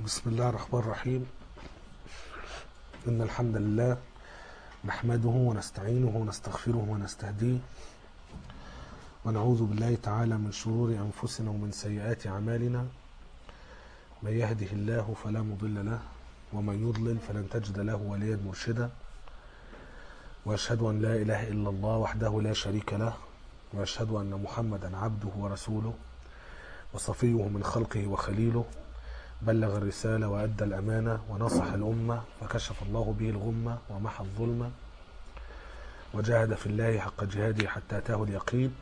بسم الله الرحمن الرحيم إن الحمد لله نحمده ونستعينه ونستغفره ونستهديه ونعوذ بالله تعالى من شرور أنفسنا ومن سيئات أعمالنا من يهده الله فلا مضل له ومن يضلل فلن تجد له وليا مرشدا وأشهد أن لا إله إلا الله وحده لا شريك له وأشهد أن محمدا عبده ورسوله وصفيه من خلقه وخليله بلغ الرسالة وأدى الأمانة ونصح الأمة فكشف الله به الغمة ومحى الظلمة وجاهد في الله حق جهاده حتى أتاه اليقين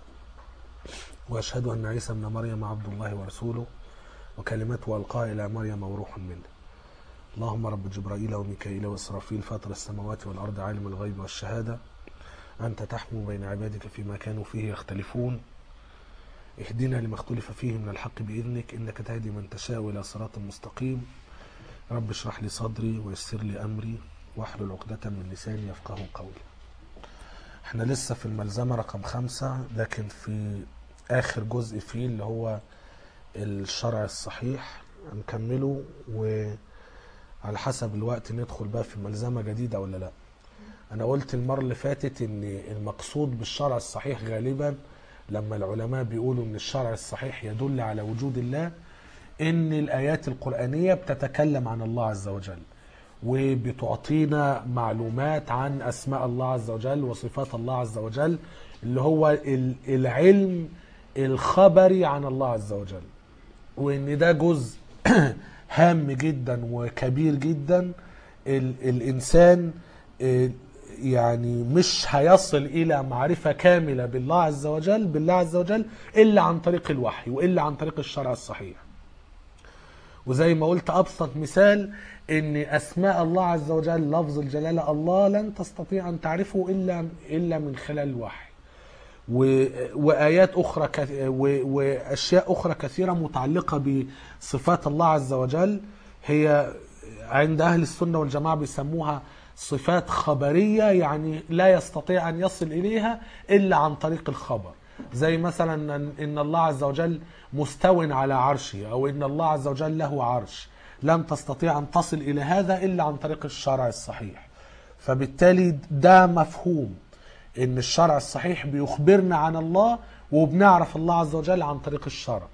وأشهد أن عيسى ابن مريم عبد الله ورسوله وكلمته ألقاها إلى مريم وروح منه اللهم رب جبرائيل وميكائيل وإسرافيل فاطر السماوات والأرض عالم الغيب والشهادة أنت تحكم بين عبادك فيما كانوا فيه يختلفون اهدنا لما اختلف فيه من الحق بإذنك إنك تهدي من تشاء إلى صراط مستقيم رب اشرح لي صدري ويسر لي أمري واحلل عقدة من لساني يفقه قولي احنا لسه في الملزمة رقم خمسة لكن في آخر جزء فيه اللي هو الشرع الصحيح هنكمله وعلى حسب الوقت ندخل بقى في ملزمة جديدة ولا لا أنا قلت المرة اللي فاتت إن المقصود بالشرع الصحيح غالباً لما العلماء بيقولوا ان الشرع الصحيح يدل على وجود الله ان الايات القرانيه بتتكلم عن الله عز وجل وبتعطينا معلومات عن اسماء الله عز وجل وصفات الله عز وجل اللي هو العلم الخبري عن الله عز وجل وان ده جزء هام جدا وكبير جدا الانسان يعني مش هيصل الى معرفه كامله بالله عز وجل بالله عز وجل الا عن طريق الوحي والا عن طريق الشرع الصحيح. وزي ما قلت ابسط مثال ان اسماء الله عز وجل لفظ الجلاله الله لن تستطيع ان تعرفه الا الا من خلال الوحي. وايات اخرى كث... واشياء اخرى كثيره متعلقه بصفات الله عز وجل هي عند اهل السنه والجماعه بيسموها صفات خبرية يعني لا يستطيع أن يصل إليها إلا عن طريق الخبر زي مثلا إن الله عز وجل مستو على عرشه أو إن الله عز وجل له عرش لم تستطيع أن تصل إلى هذا إلا عن طريق الشرع الصحيح فبالتالي ده مفهوم إن الشرع الصحيح بيخبرنا عن الله وبنعرف الله عز وجل عن طريق الشرع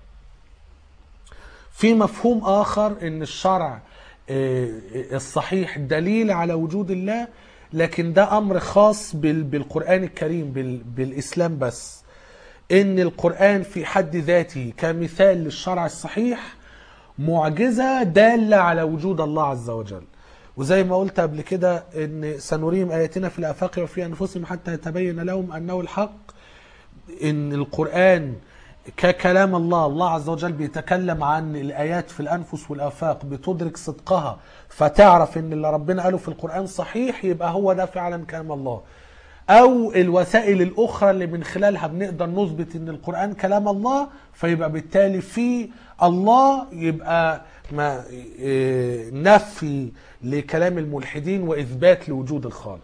في مفهوم آخر إن الشرع الصحيح دليل على وجود الله لكن ده امر خاص بالقران الكريم بالاسلام بس ان القران في حد ذاته كمثال للشرع الصحيح معجزه داله على وجود الله عز وجل وزي ما قلت قبل كده ان سنريهم اياتنا في الافاق وفي انفسهم حتى يتبين لهم انه الحق ان القران ككلام الله الله عز وجل بيتكلم عن الآيات في الأنفس والآفاق بتدرك صدقها فتعرف إن اللي ربنا قاله في القرآن صحيح يبقى هو ده فعلا كلام الله أو الوسائل الأخرى اللي من خلالها بنقدر نثبت إن القرآن كلام الله فيبقى بالتالي في الله يبقى ما نفي لكلام الملحدين وإثبات لوجود الخالق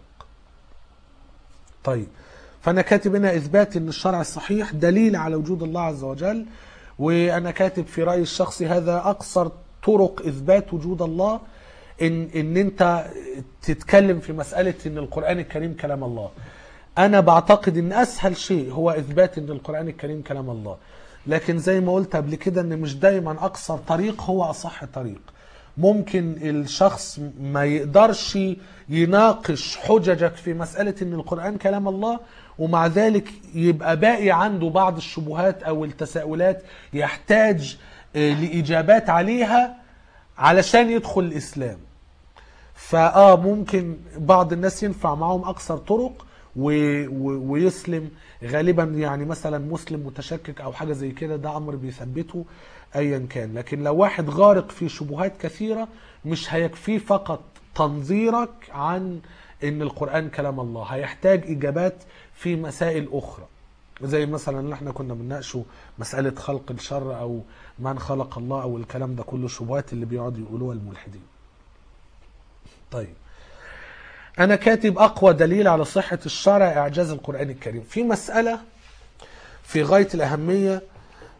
طيب فانا كاتب هنا اثبات ان الشرع الصحيح دليل على وجود الله عز وجل وانا كاتب في رايي الشخصي هذا اقصر طرق اثبات وجود الله ان ان انت تتكلم في مساله ان القران الكريم كلام الله انا بعتقد ان اسهل شيء هو اثبات ان القران الكريم كلام الله لكن زي ما قلت قبل كده ان مش دايما اقصر طريق هو اصح طريق ممكن الشخص ما يقدرش يناقش حججك في مسألة ان القرآن كلام الله ومع ذلك يبقى باقي عنده بعض الشبهات او التساؤلات يحتاج لإجابات عليها علشان يدخل الإسلام فآه ممكن بعض الناس ينفع معهم أكثر طرق و... و... ويسلم غالبا يعني مثلا مسلم متشكك او حاجه زي كده ده امر بيثبته ايا كان لكن لو واحد غارق في شبهات كثيره مش هيكفيه فقط تنظيرك عن ان القران كلام الله هيحتاج اجابات في مسائل اخرى زي مثلا اللي احنا كنا بنناقشه مساله خلق الشر او من خلق الله او الكلام ده كله شبهات اللي بيقعدوا يقولوها الملحدين طيب أنا كاتب أقوى دليل على صحة الشرع إعجاز القرآن الكريم في مسألة في غاية الأهمية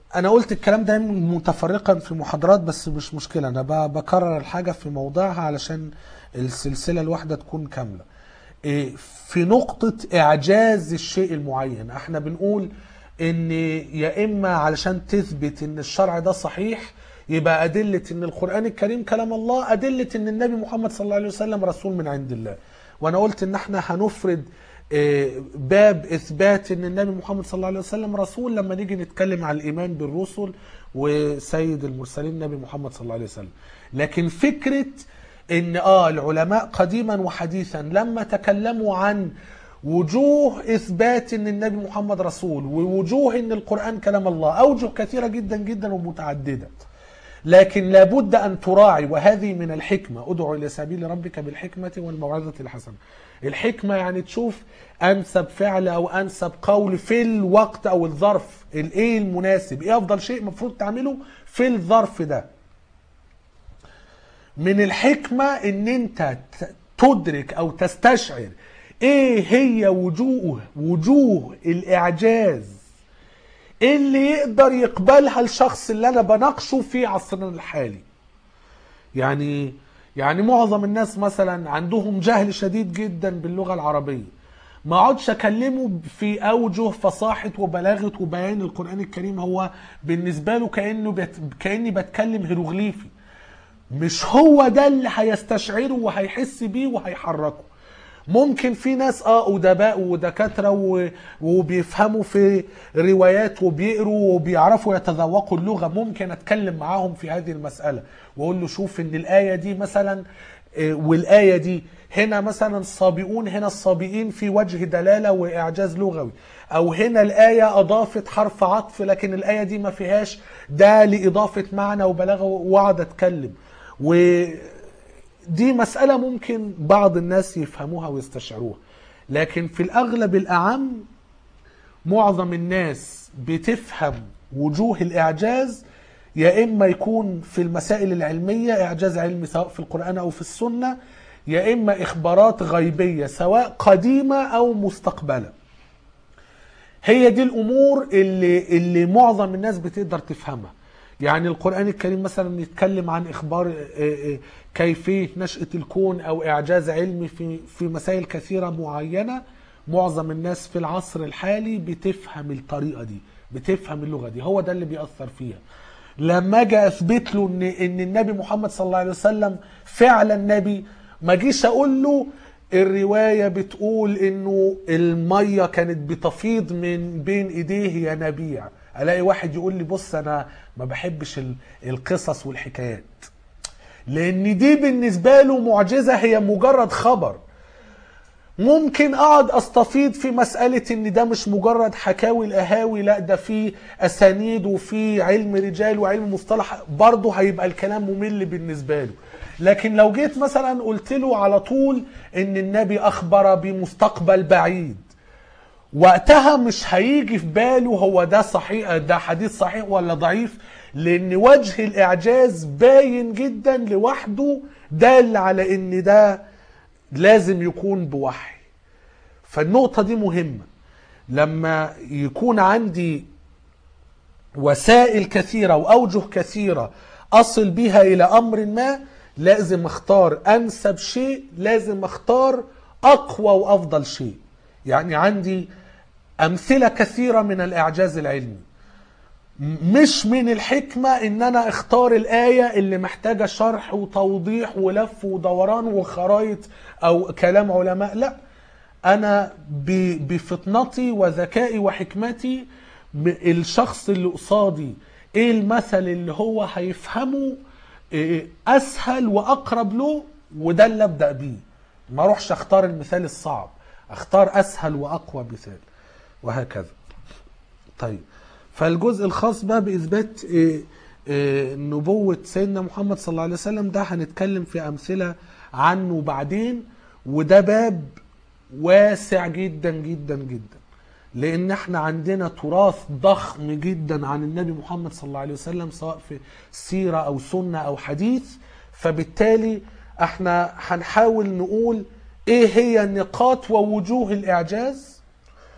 انا قلت الكلام ده متفرقا في محاضرات بس مش مشكله انا ب- بكرر الحاجه في موضعها علشان السلسله الواحده تكون كامله إيه، في نقطه اعجاز الشيء المعين احنا بنقول ان يا اما علشان تثبت ان الشرع ده صحيح يبقى ادله ان القران الكريم كلام الله ادله ان النبي محمد صلى الله عليه وسلم رسول من عند الله وانا قلت ان احنا هنفرد آه، باب اثبات ان النبي محمد صلى الله عليه وسلم رسول لما نيجي نتكلم على الايمان بالرسل وسيد المرسلين النبي محمد صلى الله عليه وسلم لكن فكره ان اه العلماء قديما وحديثا لما تكلموا عن وجوه اثبات ان النبي محمد رسول ووجوه ان القران كلام الله اوجه كثيره جدا جدا ومتعدده لكن لابد ان تراعي وهذه من الحكمه ادعو الى سبيل ربك بالحكمه والموعظه الحسنه الحكمه يعني تشوف انسب فعل او انسب قول في الوقت او الظرف الايه المناسب ايه افضل شيء المفروض تعمله في الظرف ده من الحكمة ان انت ت- تدرك او تستشعر ايه هي وجوه وجوه الاعجاز اللي يقدر يقبلها الشخص اللي انا بناقشه في عصرنا الحالي يعني يعني معظم الناس مثلا عندهم جهل شديد جدا باللغة العربية ما اقعدش اكلمه في اوجه فصاحة وبلاغة وبيان القرآن الكريم هو بالنسبة له كأنه بت... كأني بتكلم هيروغليفي مش هو ده اللي هيستشعره وهيحس بيه وهيحركه ممكن في ناس اه ادباء ودكاتره و- وبيفهموا في روايات وبيقروا وبيعرفوا يتذوقوا اللغه ممكن اتكلم معاهم في هذه المساله واقول له شوف ان الايه دي مثلا آه، والايه دي هنا مثلا الصابئون هنا الصابئين في وجه دلاله واعجاز لغوي او هنا الايه اضافت حرف عطف لكن الايه دي ما فيهاش ده لاضافه معنى وبلاغه واقعد اتكلم و دي مسألة ممكن بعض الناس يفهموها ويستشعروها لكن في الأغلب الأعم معظم الناس بتفهم وجوه الإعجاز يا إما يكون في المسائل العلمية إعجاز علمي سواء في القرآن أو في السنة يا إما إخبارات غيبية سواء قديمة أو مستقبلة هي دي الامور اللي اللي معظم الناس بتقدر تفهمها يعني القران الكريم مثلا يتكلم عن اخبار آه، آه، كيفيه نشاه الكون او اعجاز علمي في في مسائل كثيره معينه معظم الناس في العصر الحالي بتفهم الطريقه دي بتفهم اللغه دي هو ده اللي بيأثر فيها لما اجي اثبت له ان ان النبي محمد صلى الله عليه وسلم فعلا نبي ما جيش اقول له الروايه بتقول انه الميه كانت بتفيض من بين ايديه ينابيع الاقي واحد يقول لي بص انا ما بحبش ال- القصص والحكايات لان دي بالنسبه له معجزه هي مجرد خبر ممكن اقعد استفيض في مسألة ان ده مش مجرد حكاوي الاهاوي لا ده في اسانيد وفي علم رجال وعلم مصطلح برضه هيبقى الكلام ممل بالنسبة له لكن لو جيت مثلا قلت له على طول ان النبي اخبر بمستقبل بعيد وقتها مش هيجي في باله هو ده صحيح ده حديث صحيح ولا ضعيف لان وجه الاعجاز باين جدا لوحده دال على ان ده لازم يكون بوحي فالنقطة دي مهمة لما يكون عندي وسائل كثيرة وأوجه كثيرة أصل بها إلى أمر ما لازم أختار أنسب شيء لازم أختار أقوى وأفضل شيء يعني عندي أمثلة كثيرة من الإعجاز العلمي مش من الحكمة ان انا اختار الآية اللي محتاجة شرح وتوضيح ولف ودوران وخرايط او كلام علماء لا انا ب- بفطنتي وذكائي وحكمتي ب- الشخص اللي قصادي ايه المثل اللي هو هيفهمه إيه اسهل واقرب له وده اللي ابدا بيه ما اروحش اختار المثال الصعب اختار اسهل واقوى مثال وهكذا طيب فالجزء الخاص بقى باثبات إيه، إيه، نبوه سيدنا محمد صلى الله عليه وسلم ده هنتكلم في امثله عنه بعدين وده باب واسع جدا جدا جدا لان احنا عندنا تراث ضخم جدا عن النبي محمد صلى الله عليه وسلم سواء في سيره او سنه او حديث فبالتالي احنا هنحاول نقول ايه هي نقاط ووجوه الاعجاز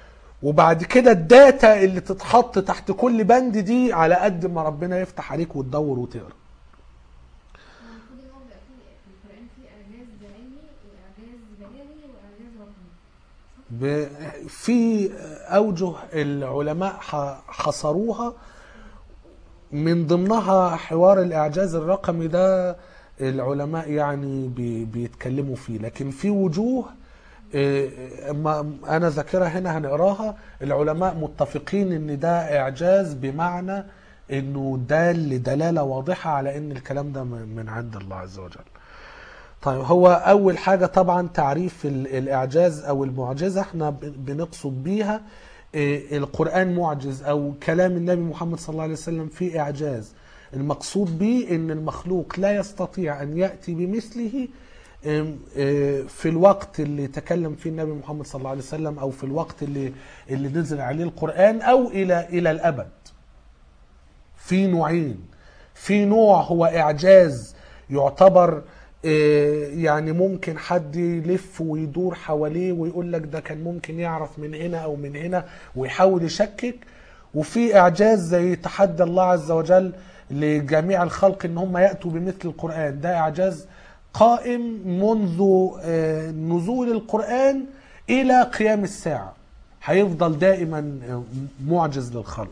وبعد كده الداتا اللي تتحط تحت كل بند دي على قد ما ربنا يفتح عليك وتدور وتقرا المفروض ان هو بيبقى فيه في القرآن فيه إعجاز علمي وإعجاز بلاغي وإعجاز رقمي ب- في اوجه العلماء ح- حصروها من ضمنها حوار الاعجاز الرقمي ده العلماء يعني بي- بيتكلموا فيه لكن في وجوه إيه، ما انا ذاكرها هنا هنقراها العلماء متفقين ان ده اعجاز بمعنى انه دال دلاله واضحه على ان الكلام ده من من عند الله عز وجل طيب هو اول حاجه طبعا تعريف ال- الاعجاز او المعجزه احنا ب- بنقصد بيها إيه، القران معجز او كلام النبي محمد صلى الله عليه وسلم فيه اعجاز المقصود به ان المخلوق لا يستطيع ان ياتي بمثله إم، إيه، في الوقت اللي تكلم فيه النبي محمد صلى الله عليه وسلم او في الوقت اللي اللي نزل عليه القران او الى الى الابد في نوعين في نوع هو اعجاز يعتبر آه، يعني ممكن حد يلف ويدور حواليه ويقول لك ده كان ممكن يعرف من هنا او من هنا ويحاول يشكك وفي اعجاز زي تحدى الله عز وجل لجميع الخلق ان هم ياتوا بمثل القران ده اعجاز قائم منذ آه، نزول القران الى قيام الساعه هيفضل دائما آه، معجز للخلق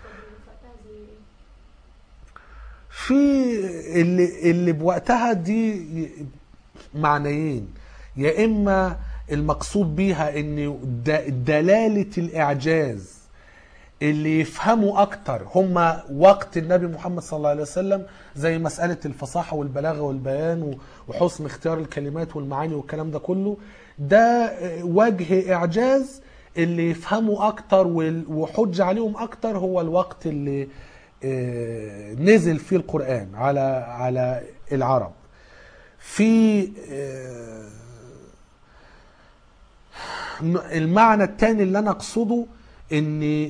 في اللي اللي بوقتها دي معنيين يا اما المقصود بيها ان د- دلاله الاعجاز اللي يفهموا اكتر هم وقت النبي محمد صلى الله عليه وسلم زي مساله الفصاحه والبلاغه والبيان و- وحسن اختيار الكلمات والمعاني والكلام ده كله ده وجه اعجاز اللي يفهموا اكتر وال- وحج عليهم اكتر هو الوقت اللي آه، نزل فيه القران على على العرب في آه، المعنى الثاني اللي انا اقصده ان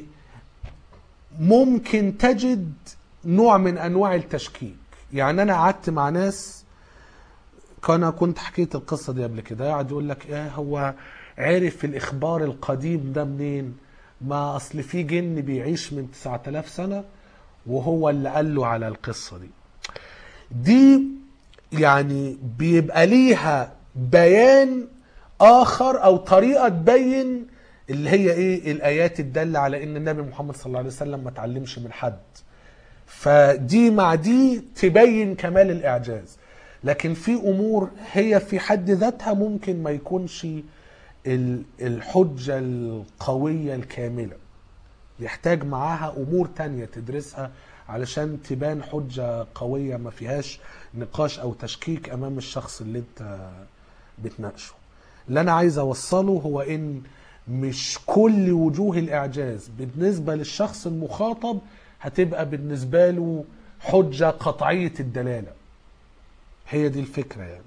ممكن تجد نوع من انواع التشكيك يعني انا قعدت مع ناس كان كنت حكيت القصه دي قبل كده قاعد يقول لك ايه هو عرف الاخبار القديم ده منين ما اصل في جن بيعيش من 9000 سنه وهو اللي قال له على القصه دي دي يعني بيبقى ليها بيان اخر او طريقه تبين اللي هي ايه الايات الداله على ان النبي محمد صلى الله عليه وسلم ما اتعلمش من حد فدي مع دي تبين كمال الاعجاز لكن في امور هي في حد ذاتها ممكن ما يكونش ال- الحجه القويه الكامله يحتاج معاها امور تانية تدرسها علشان تبان حجة قوية ما فيهاش نقاش او تشكيك امام الشخص اللي انت بتناقشه اللي انا عايز اوصله هو ان مش كل وجوه الاعجاز بالنسبة للشخص المخاطب هتبقى بالنسبة له حجة قطعية الدلالة هي دي الفكرة يعني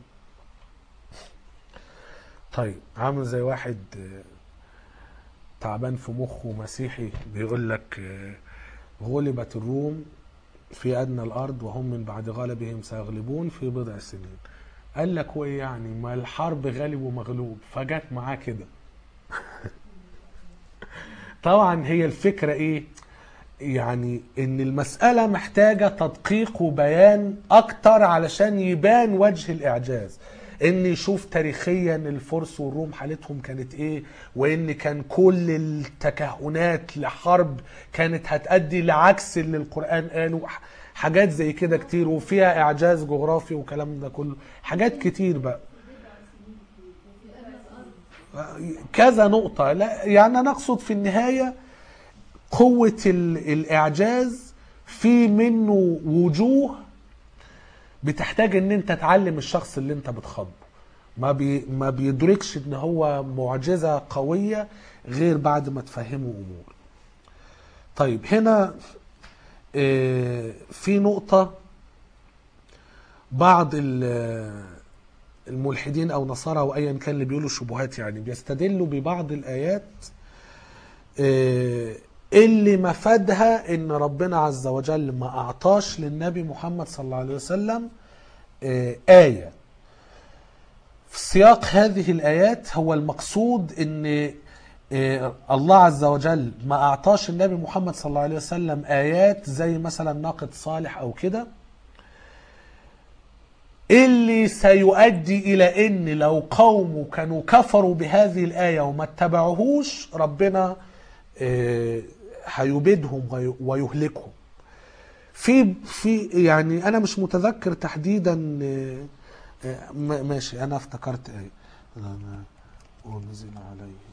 طيب عامل زي واحد آه، تعبان في مخه مسيحي بيقول لك آه، غلبت الروم في أدنى الأرض وهم من بعد غلبهم سيغلبون في بضع سنين قال لك هو إيه يعني ما الحرب غالب ومغلوب فجت معاه كده طبعا هي الفكرة إيه يعني ان المسألة محتاجة تدقيق وبيان اكتر علشان يبان وجه الاعجاز ان يشوف تاريخيا الفرس والروم حالتهم كانت ايه وان كان كل التكهنات لحرب كانت هتأدي لعكس اللي القرآن قاله ح- حاجات زي كده كتير وفيها اعجاز جغرافي وكلام ده كله حاجات كتير بقى كذا نقطة لا يعني أنا أقصد في النهاية قوة ال- الإعجاز في منه وجوه بتحتاج ان انت تعلم الشخص اللي انت بتخاطبه ما بي ما بيدركش ان هو معجزة قوية غير بعد ما تفهمه امور طيب هنا آه، في نقطة بعض ال- الملحدين او نصارى او ايا كان اللي بيقولوا شبهات يعني بيستدلوا ببعض الايات آه، اللي مفادها ان ربنا عز وجل ما اعطاش للنبي محمد صلى الله عليه وسلم آه، آية في سياق هذه الآيات هو المقصود ان إيه، الله عز وجل ما اعطاش النبي محمد صلى الله عليه وسلم ايات زي مثلا ناقة صالح او كده اللي سيؤدي الى ان لو قومه كانوا كفروا بهذه الايه وما اتبعوهوش ربنا آه، هيبيدهم وي- ويهلكهم في في يعني انا مش متذكر تحديدا آه، آه، ما- ماشي انا افتكرت ايه أنا انزل عليه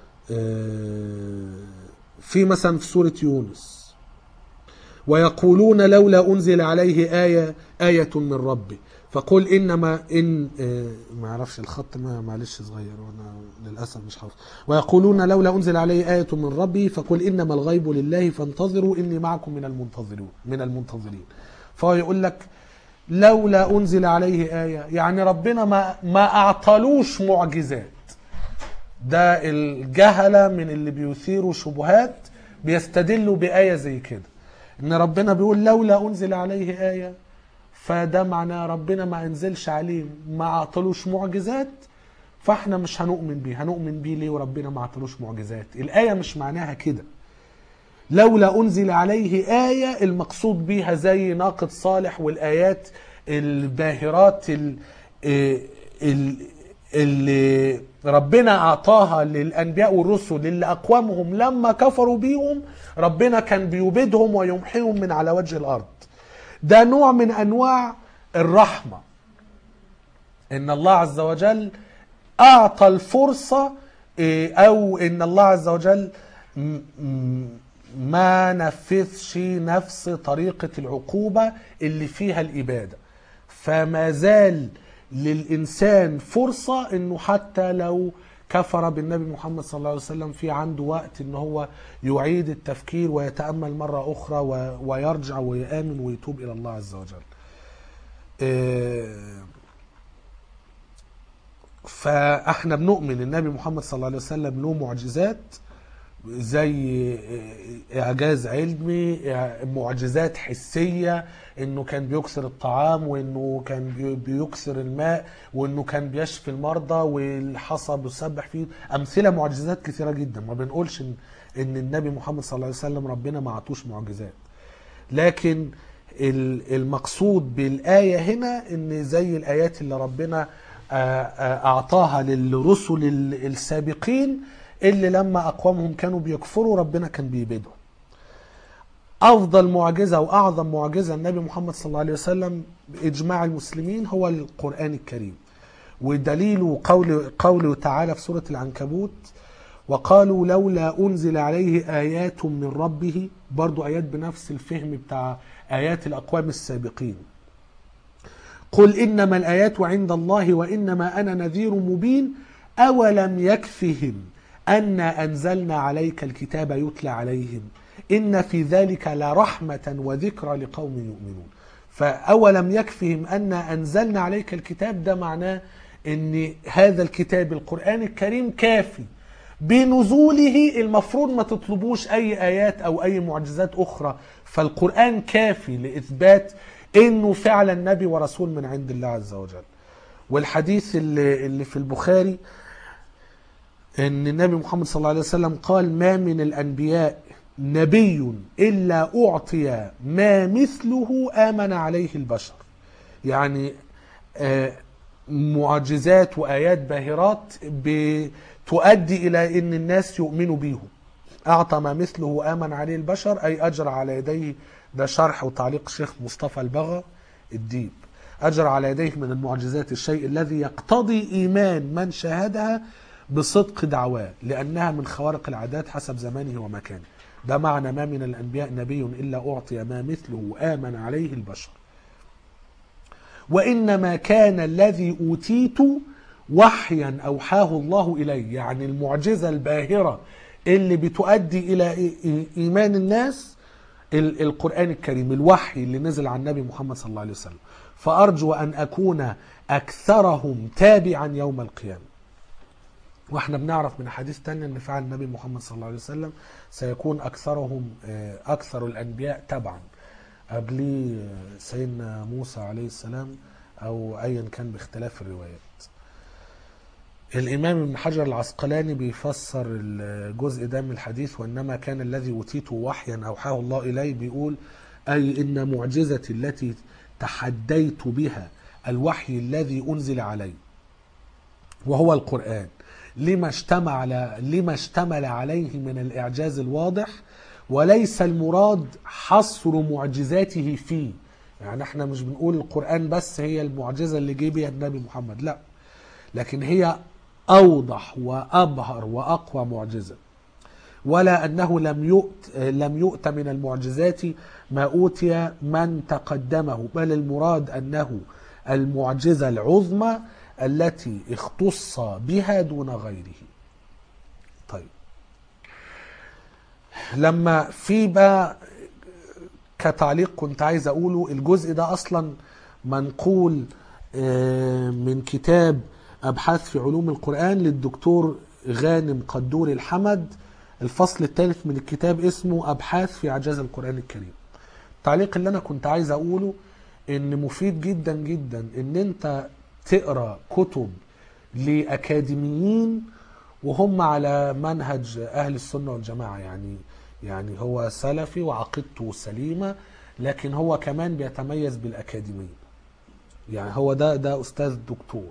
آه، في مثلا في سوره يونس ويقولون لولا أنزل عليه آية آية من ربه فقل إنما إن آه، ما أعرفش الخط ما معلش صغير وأنا للأسف مش حافظ ويقولون لولا أنزل عليه آية من ربه فقل إنما الغيب لله فانتظروا إني معكم من المنتظرون من المنتظرين فهو يقول لك لولا أنزل عليه آية يعني ربنا ما ما أعطالوش معجزات ده الجهلة من اللي بيثيروا شبهات بيستدلوا بآية زي كده ان ربنا بيقول لولا انزل عليه آية فده معناه ربنا ما انزلش عليه ما عطلوش معجزات فاحنا مش هنؤمن بيه هنؤمن بيه ليه وربنا ما عطلوش معجزات الآية مش معناها كده لولا أنزل عليه آية المقصود بيها زي ناقة صالح والآيات الباهرات ال- ال- اللي ربنا أعطاها للأنبياء والرسل اللي أقوامهم لما كفروا بيهم ربنا كان بيبيدهم ويمحيهم من على وجه الأرض ده نوع من أنواع الرحمة ان الله عز وجل اعطى الفرصه إيه، او ان الله عز وجل م- م- ما نفذش نفس طريقه العقوبه اللي فيها الاباده فما زال للانسان فرصه انه حتى لو كفر بالنبي محمد صلى الله عليه وسلم في عنده وقت ان هو يعيد التفكير ويتامل مره اخرى و- ويرجع ويامن ويتوب الى الله عز وجل. إيه، فاحنا بنؤمن النبي محمد صلى الله عليه وسلم له معجزات زي اعجاز علمي معجزات حسيه انه كان بيكسر الطعام وانه كان بي- بيكسر الماء وانه كان بيشفي المرضى والحصى بيسبح فيه امثله معجزات كثيره جدا ما بنقولش ان ان النبي محمد صلى الله عليه وسلم ربنا ما عطوش معجزات لكن ال- المقصود بالآية هنا إن زي الآيات اللي ربنا آه، آه، أعطاها للرسل ال- السابقين اللي لما أقوامهم كانوا بيكفروا ربنا كان بيبيدهم أفضل معجزة وأعظم معجزة النبي محمد صلى الله عليه وسلم بإجماع المسلمين هو القرآن الكريم ودليل قول قوله تعالى في سورة العنكبوت وقالوا لولا أنزل عليه آيات من ربه برضو آيات بنفس الفهم بتاع آيات الأقوام السابقين قل إنما الآيات عند الله وإنما أنا نذير مبين أولم يكفهم أنا أنزلنا عليك الكتاب يتلى عليهم إن في ذلك لرحمة وذكرى لقوم يؤمنون فأولم يكفهم أنا أنزلنا عليك الكتاب ده معناه أن هذا الكتاب القرآن الكريم كافي بنزوله المفروض ما تطلبوش اي ايات او اي معجزات اخرى فالقران كافي لاثبات انه فعلا نبي ورسول من عند الله عز وجل والحديث اللي, اللي في البخاري ان النبي محمد صلى الله عليه وسلم قال ما من الانبياء نبي الا اعطي ما مثله امن عليه البشر يعني آه، معجزات وايات باهرات بتؤدي الى ان الناس يؤمنوا بيهم اعطى ما مثله امن عليه البشر اي اجرى على يديه ده شرح وتعليق الشيخ مصطفى البغا الديب اجرى على يديه من المعجزات الشيء الذي يقتضي ايمان من شاهدها بصدق دعواه لانها من خوارق العادات حسب زمانه ومكانه ده معنى ما من الانبياء نبي الا اعطي ما مثله امن عليه البشر وإنما كان الذي أوتيت وحيا أوحاه الله إلي يعني المعجزة الباهرة اللي بتؤدي إلى إي- إي- إيمان الناس ال- القرآن الكريم الوحي اللي نزل عن النبي محمد صلى الله عليه وسلم فأرجو أن أكون أكثرهم تابعا يوم القيامة واحنا بنعرف من حديث تاني ان فعل النبي محمد صلى الله عليه وسلم سيكون اكثرهم آه، اكثر الانبياء تبعا قبليه آه، سيدنا موسى عليه السلام او ايا كان باختلاف الروايات الإمام ابن حجر العسقلاني بيفسر الجزء ده من الحديث وإنما كان الذي أوتيته وحيا أوحاه الله إلي بيقول أي إن معجزتي التي تحديت بها الوحي الذي أنزل علي وهو القرآن لما اشتمل لما اشتمل عليه من الإعجاز الواضح وليس المراد حصر معجزاته فيه يعني احنا مش بنقول القرآن بس هي المعجزة اللي جه بيها النبي محمد لا لكن هي أوضح وأبهر وأقوى معجزة ولا أنه لم يؤت لم يؤت من المعجزات ما أوتي من تقدمه بل المراد أنه المعجزة العظمى التي اختص بها دون غيره طيب لما في بقى كتعليق كنت عايز أقوله الجزء ده أصلا منقول آه، من كتاب أبحاث في علوم القرآن للدكتور غانم قدور الحمد الفصل الثالث من الكتاب اسمه أبحاث في إعجاز القرآن الكريم التعليق اللي أنا كنت عايز أقوله إن مفيد جدا جدا إن أنت تقرأ كتب لأكاديميين وهم على منهج أهل السنة والجماعة يعني يعني هو سلفي وعقيدته سليمة لكن هو كمان بيتميز بالأكاديمية يعني هو ده ده أستاذ دكتور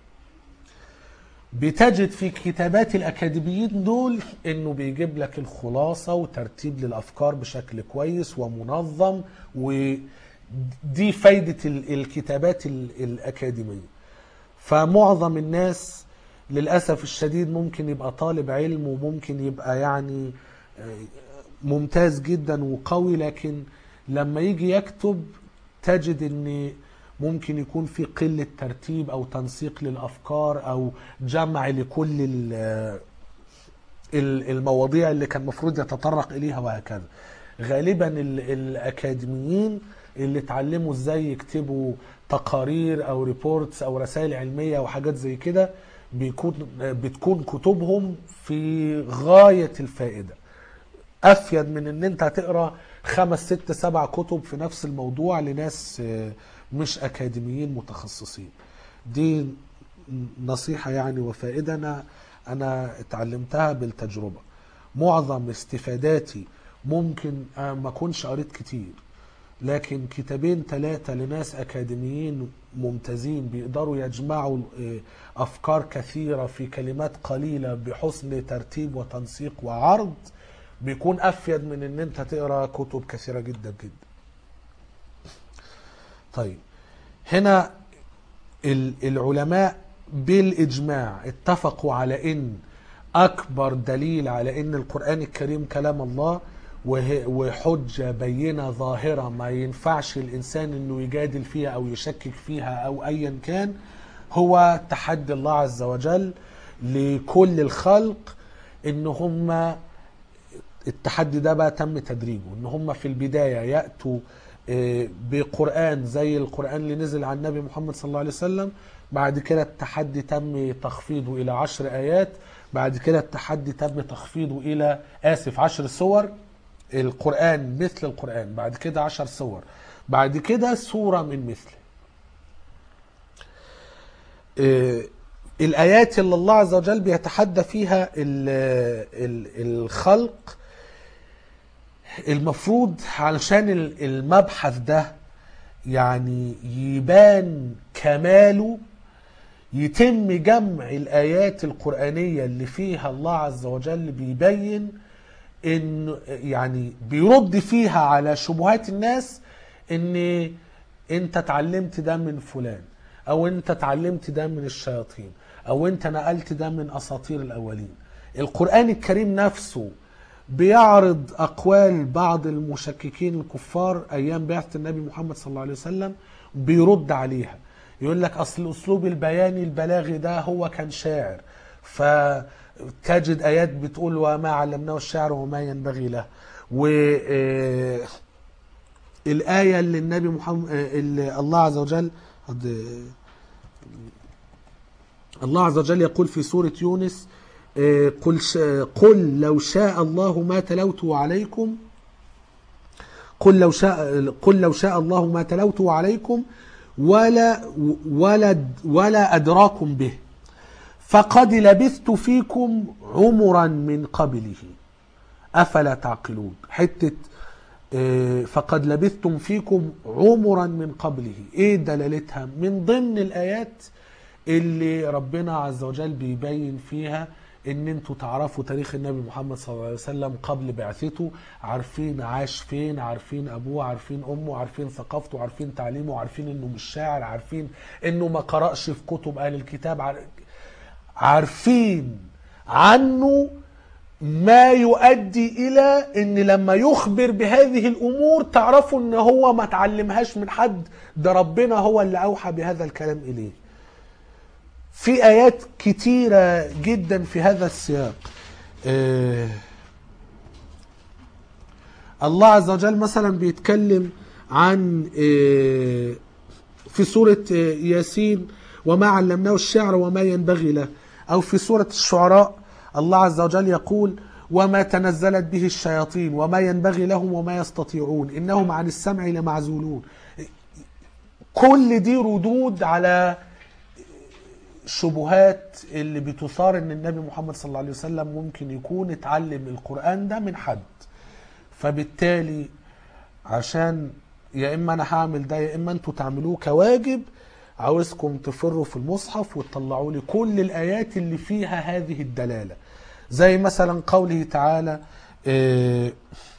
بتجد في كتابات الأكاديميين دول إنه بيجيب لك الخلاصة وترتيب للأفكار بشكل كويس ومنظم ودي فايدة ال- الكتابات ال- الأكاديمية فمعظم الناس للأسف الشديد ممكن يبقى طالب علم وممكن يبقى يعني آه، ممتاز جدا وقوي لكن لما يجي يكتب تجد ان ممكن يكون في قلة ترتيب او تنسيق للافكار او جمع لكل ال- ال- المواضيع اللي كان المفروض يتطرق اليها وهكذا غالبا ال- الاكاديميين اللي اتعلموا ازاي يكتبوا تقارير او ريبورتس او رسائل علميه وحاجات زي كده بيكون بتكون كتبهم في غايه الفائده افيد من ان انت هتقرا خمس ست سبع كتب في نفس الموضوع لناس آه، مش اكاديميين متخصصين دي نصيحه يعني وفائده انا انا اتعلمتها بالتجربه معظم استفاداتي ممكن آه، ما اكونش قريت كتير لكن كتابين ثلاثة لناس أكاديميين ممتازين بيقدروا يجمعوا آه، أفكار كثيرة في كلمات قليلة بحسن ترتيب وتنسيق وعرض بيكون أفيد من إن أنت تقرأ كتب كثيرة جدا جدا طيب هنا ال- العلماء بالإجماع اتفقوا على إن أكبر دليل على إن القرآن الكريم كلام الله وه- وحجة بينة ظاهرة ما ينفعش الإنسان إنه يجادل فيها أو يشكك فيها أو أيا كان هو تحدي الله عز وجل لكل الخلق إن هم التحدي ده بقى تم تدريجه ان هم في البدايه ياتوا آه، بقران زي القران اللي نزل على النبي محمد صلى الله عليه وسلم بعد كده التحدي تم تخفيضه الى عشر ايات بعد كده التحدي تم تخفيضه الى اسف عشر سور القران مثل القران بعد كده عشر سور بعد كده سوره من مثله آه، الآيات اللي الله عز وجل بيتحدى فيها ال- ال- الخلق المفروض علشان ال- المبحث ده يعني يبان كماله يتم جمع الآيات القرآنية اللي فيها الله عز وجل بيبين ان يعني بيرد فيها على شبهات الناس ان انت اتعلمت ده من فلان او انت اتعلمت ده من الشياطين او انت نقلت ده من اساطير الاولين القرآن الكريم نفسه بيعرض اقوال بعض المشككين الكفار ايام بعثة النبي محمد صلى الله عليه وسلم بيرد عليها يقول لك اصل الاسلوب البياني البلاغي ده هو كان شاعر فتجد ايات بتقول وما علمناه الشعر وما ينبغي له و آه، الآية اللي النبي محمد اللي الله عز وجل قد الله عز وجل يقول في سورة يونس آه، قل ش- قل لو شاء الله ما تلوته عليكم قل لو شاء قل لو شاء الله ما تلوته عليكم ولا ولا ولا أدراكم به فقد لبثت فيكم عمرا من قبله افلا تعقلون حته آه، فقد لبثتم فيكم عمرا من قبله ايه دلالتها من ضمن الايات اللي ربنا عز وجل بيبين فيها ان انتوا تعرفوا تاريخ النبي محمد صلى الله عليه وسلم قبل بعثته عارفين عاش فين عارفين ابوه عارفين امه عارفين ثقافته عارفين تعليمه عارفين انه مش شاعر عارفين انه ما قرأش في كتب اهل الكتاب عار- عارفين عنه ما يؤدي الى ان لما يخبر بهذه الامور تعرفوا ان هو ما تعلمهاش من حد ده ربنا هو اللي اوحى بهذا الكلام اليه في ايات كتيره جدا في هذا السياق آه، الله عز وجل مثلا بيتكلم عن آه، في سورة آه، ياسين وما علمناه الشعر وما ينبغي له أو في سورة الشعراء الله عز وجل يقول وما تنزلت به الشياطين وما ينبغي لهم وما يستطيعون إنهم عن السمع لمعزولون كل دي ردود على شبهات اللي بتثار ان النبي محمد صلى الله عليه وسلم ممكن يكون اتعلم القرآن ده من حد فبالتالي عشان يا اما انا هعمل ده يا اما انتوا تعملوه كواجب عاوزكم تفروا في المصحف وتطلعوا لي كل الايات اللي فيها هذه الدلاله زي مثلا قوله تعالى آه،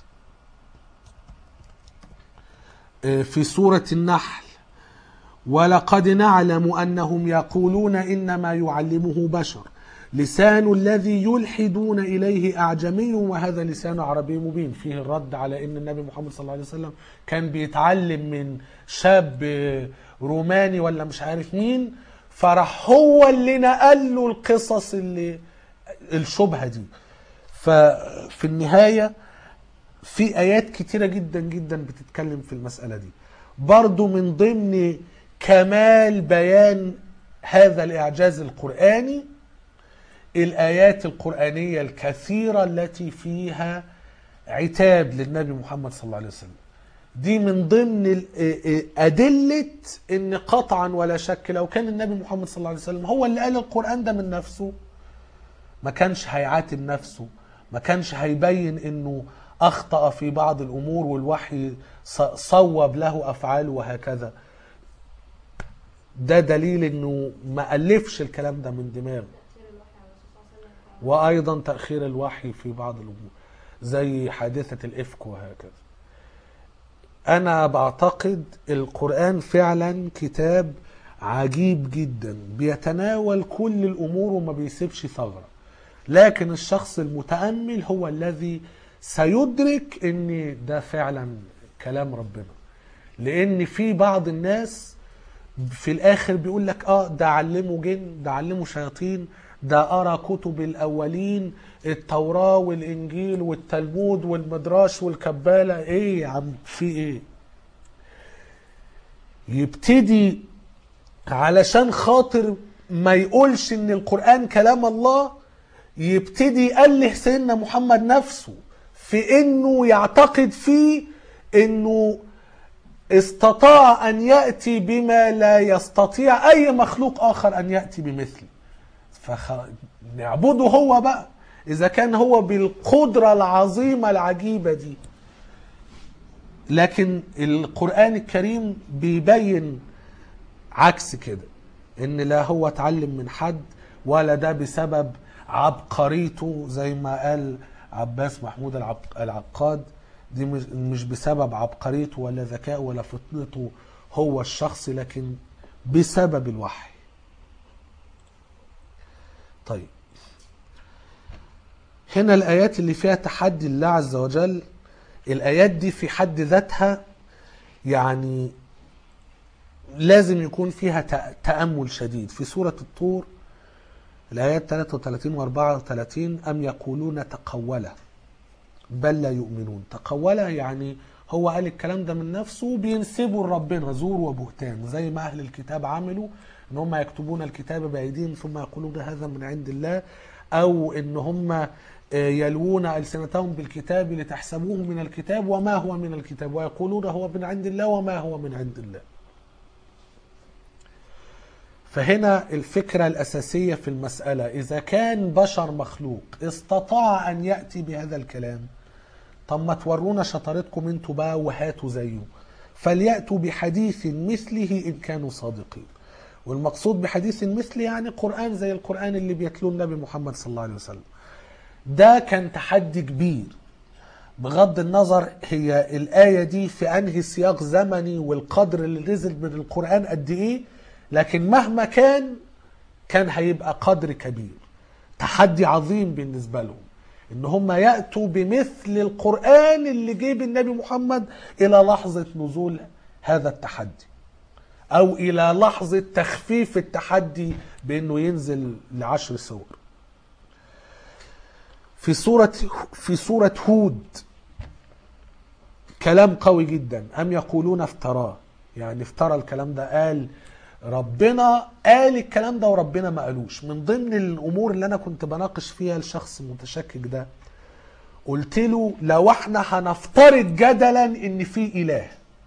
آه، في سوره النحل ولقد نعلم انهم يقولون انما يعلمه بشر لسان الذي يلحدون اليه اعجمي وهذا لسان عربي مبين فيه الرد على ان النبي محمد صلى الله عليه وسلم كان بيتعلم من شاب روماني ولا مش عارف مين فراح هو اللي نقل له القصص اللي الشبهه دي ففي النهايه في ايات كتيره جدا جدا بتتكلم في المساله دي برضو من ضمن كمال بيان هذا الاعجاز القراني الايات القرانيه الكثيره التي فيها عتاب للنبي محمد صلى الله عليه وسلم دي من ضمن ال- إيه إيه أدلة إن قطعا ولا شك لو كان النبي محمد صلى الله عليه وسلم هو اللي قال القرآن ده من نفسه ما كانش هيعاتب نفسه ما كانش هيبين إنه أخطأ في بعض الأمور والوحي ص- صوب له أفعاله وهكذا ده دليل إنه ما ألفش الكلام ده من دماغه وأيضا تأخير الوحي في بعض الأمور زي حادثة الإفك وهكذا انا بعتقد القرآن فعلا كتاب عجيب جدا بيتناول كل الامور وما بيسيبش ثغرة لكن الشخص المتأمل هو الذي سيدرك ان ده فعلا كلام ربنا لان في بعض الناس في الاخر بيقول لك اه ده علمه جن ده علمه شياطين ده قرا كتب الاولين التوراه والانجيل والتلمود والمدراش والكباله ايه يا عم في ايه يبتدي علشان خاطر ما يقولش ان القران كلام الله يبتدي يأله سيدنا محمد نفسه في انه يعتقد فيه انه استطاع ان ياتي بما لا يستطيع اي مخلوق اخر ان ياتي بمثله فنعبده هو بقى اذا كان هو بالقدره العظيمه العجيبه دي لكن القران الكريم بيبين عكس كده ان لا هو اتعلم من حد ولا ده بسبب عبقريته زي ما قال عباس محمود العق- العقاد دي مش- مش بسبب عبقريته ولا ذكائه ولا فطنته هو الشخصي لكن بسبب الوحي طيب هنا الآيات اللي فيها تحدي الله عز وجل الآيات دي في حد ذاتها يعني لازم يكون فيها تأ- تأمل شديد في سورة الطور الآيات 33 و 34 أم يقولون تقوله بل لا يؤمنون تقوله يعني هو قال الكلام ده من نفسه وبينسبه لربنا زور وبهتان زي ما أهل الكتاب عملوا إن هم يكتبون الكتاب بأيديهم ثم يقولون هذا من عند الله أو إن هم آه، يلوون ألسنتهم بالكتاب لتحسبوه من الكتاب وما هو من الكتاب ويقولون هو من عند الله وما هو من عند الله فهنا الفكرة الأساسية في المسألة إذا كان بشر مخلوق استطاع أن يأتي بهذا الكلام طب ما تورونا شطارتكم انتوا بقى وهاتوا زيه فليأتوا بحديث مثله إن كانوا صادقين والمقصود بحديث مثل يعني قرآن زي القرآن اللي بيتلوه النبي محمد صلى الله عليه وسلم ده كان تحدي كبير بغض النظر هي الآية دي في أنهي سياق زمني والقدر اللي نزل من القرآن قد إيه لكن مهما كان كان هيبقى قدر كبير تحدي عظيم بالنسبة لهم ان هم يأتوا بمثل القرآن اللي جيب النبي محمد الى لحظة نزول هذا التحدي او الى لحظة تخفيف التحدي بانه ينزل لعشر سور في سورة في سورة هود كلام قوي جدا أم يقولون افتراه يعني افترى الكلام ده قال ربنا قال الكلام ده وربنا ما قالوش من ضمن الأمور اللي أنا كنت بناقش فيها الشخص المتشكك ده قلت له لو احنا هنفترض جدلا ان في اله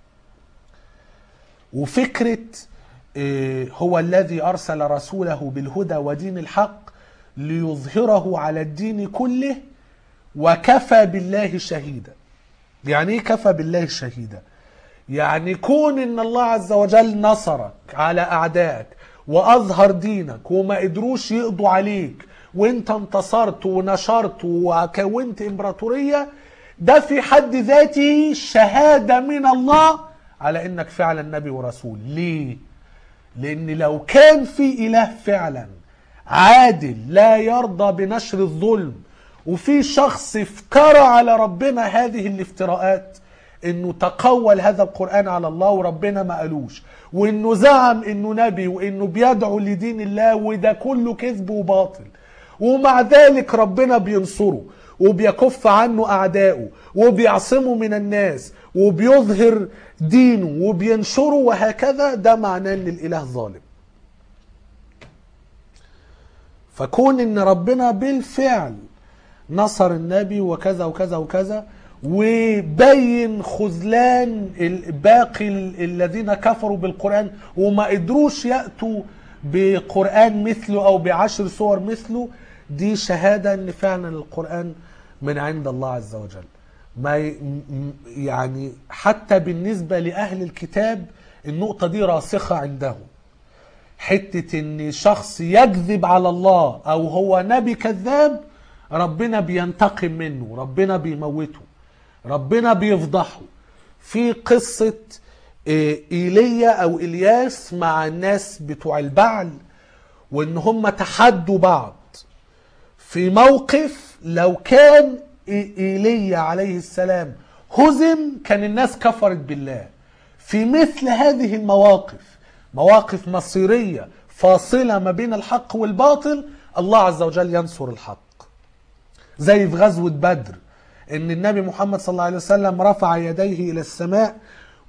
وفكرة آه، هو الذي أرسل رسوله بالهدى ودين الحق ليظهره على الدين كله وكفى بالله شهيدا يعني ايه كفى بالله شهيدا يعني كون ان الله عز وجل نصرك على اعدائك واظهر دينك وما قدروش يقضوا عليك وانت انتصرت ونشرت وكونت امبراطورية ده في حد ذاته شهادة من الله على انك فعلا نبي ورسول ليه لان لو كان في اله فعلا عادل لا يرضى بنشر الظلم وفي شخص افترى على ربنا هذه الافتراءات انه تقول هذا القرآن على الله وربنا ما قالوش وانه زعم انه نبي وانه بيدعو لدين الله وده كله كذب وباطل ومع ذلك ربنا بينصره وبيكف عنه اعدائه وبيعصمه من الناس وبيظهر دينه وبينشره وهكذا ده معناه ان الاله ظالم فكون ان ربنا بالفعل نصر النبي وكذا وكذا وكذا وبين خذلان باقي الذين كفروا بالقرآن وما قدروش يأتوا بقرآن مثله أو بعشر سور مثله دي شهادة ان فعلا القرآن من عند الله عز وجل ما ي- م- يعني حتى بالنسبة لأهل الكتاب النقطة دي راسخة عندهم حتة ان شخص يكذب على الله او هو نبي كذاب ربنا بينتقم منه ربنا بيموته ربنا بيفضحه في قصة آه، ايليا او الياس مع الناس بتوع البعل وان هم تحدوا بعض في موقف لو كان إي- ايليا عليه السلام هزم كان الناس كفرت بالله في مثل هذه المواقف مواقف مصيرية فاصلة ما بين الحق والباطل الله عز وجل ينصر الحق زي في غزوة بدر ان النبي محمد صلى الله عليه وسلم رفع يديه الى السماء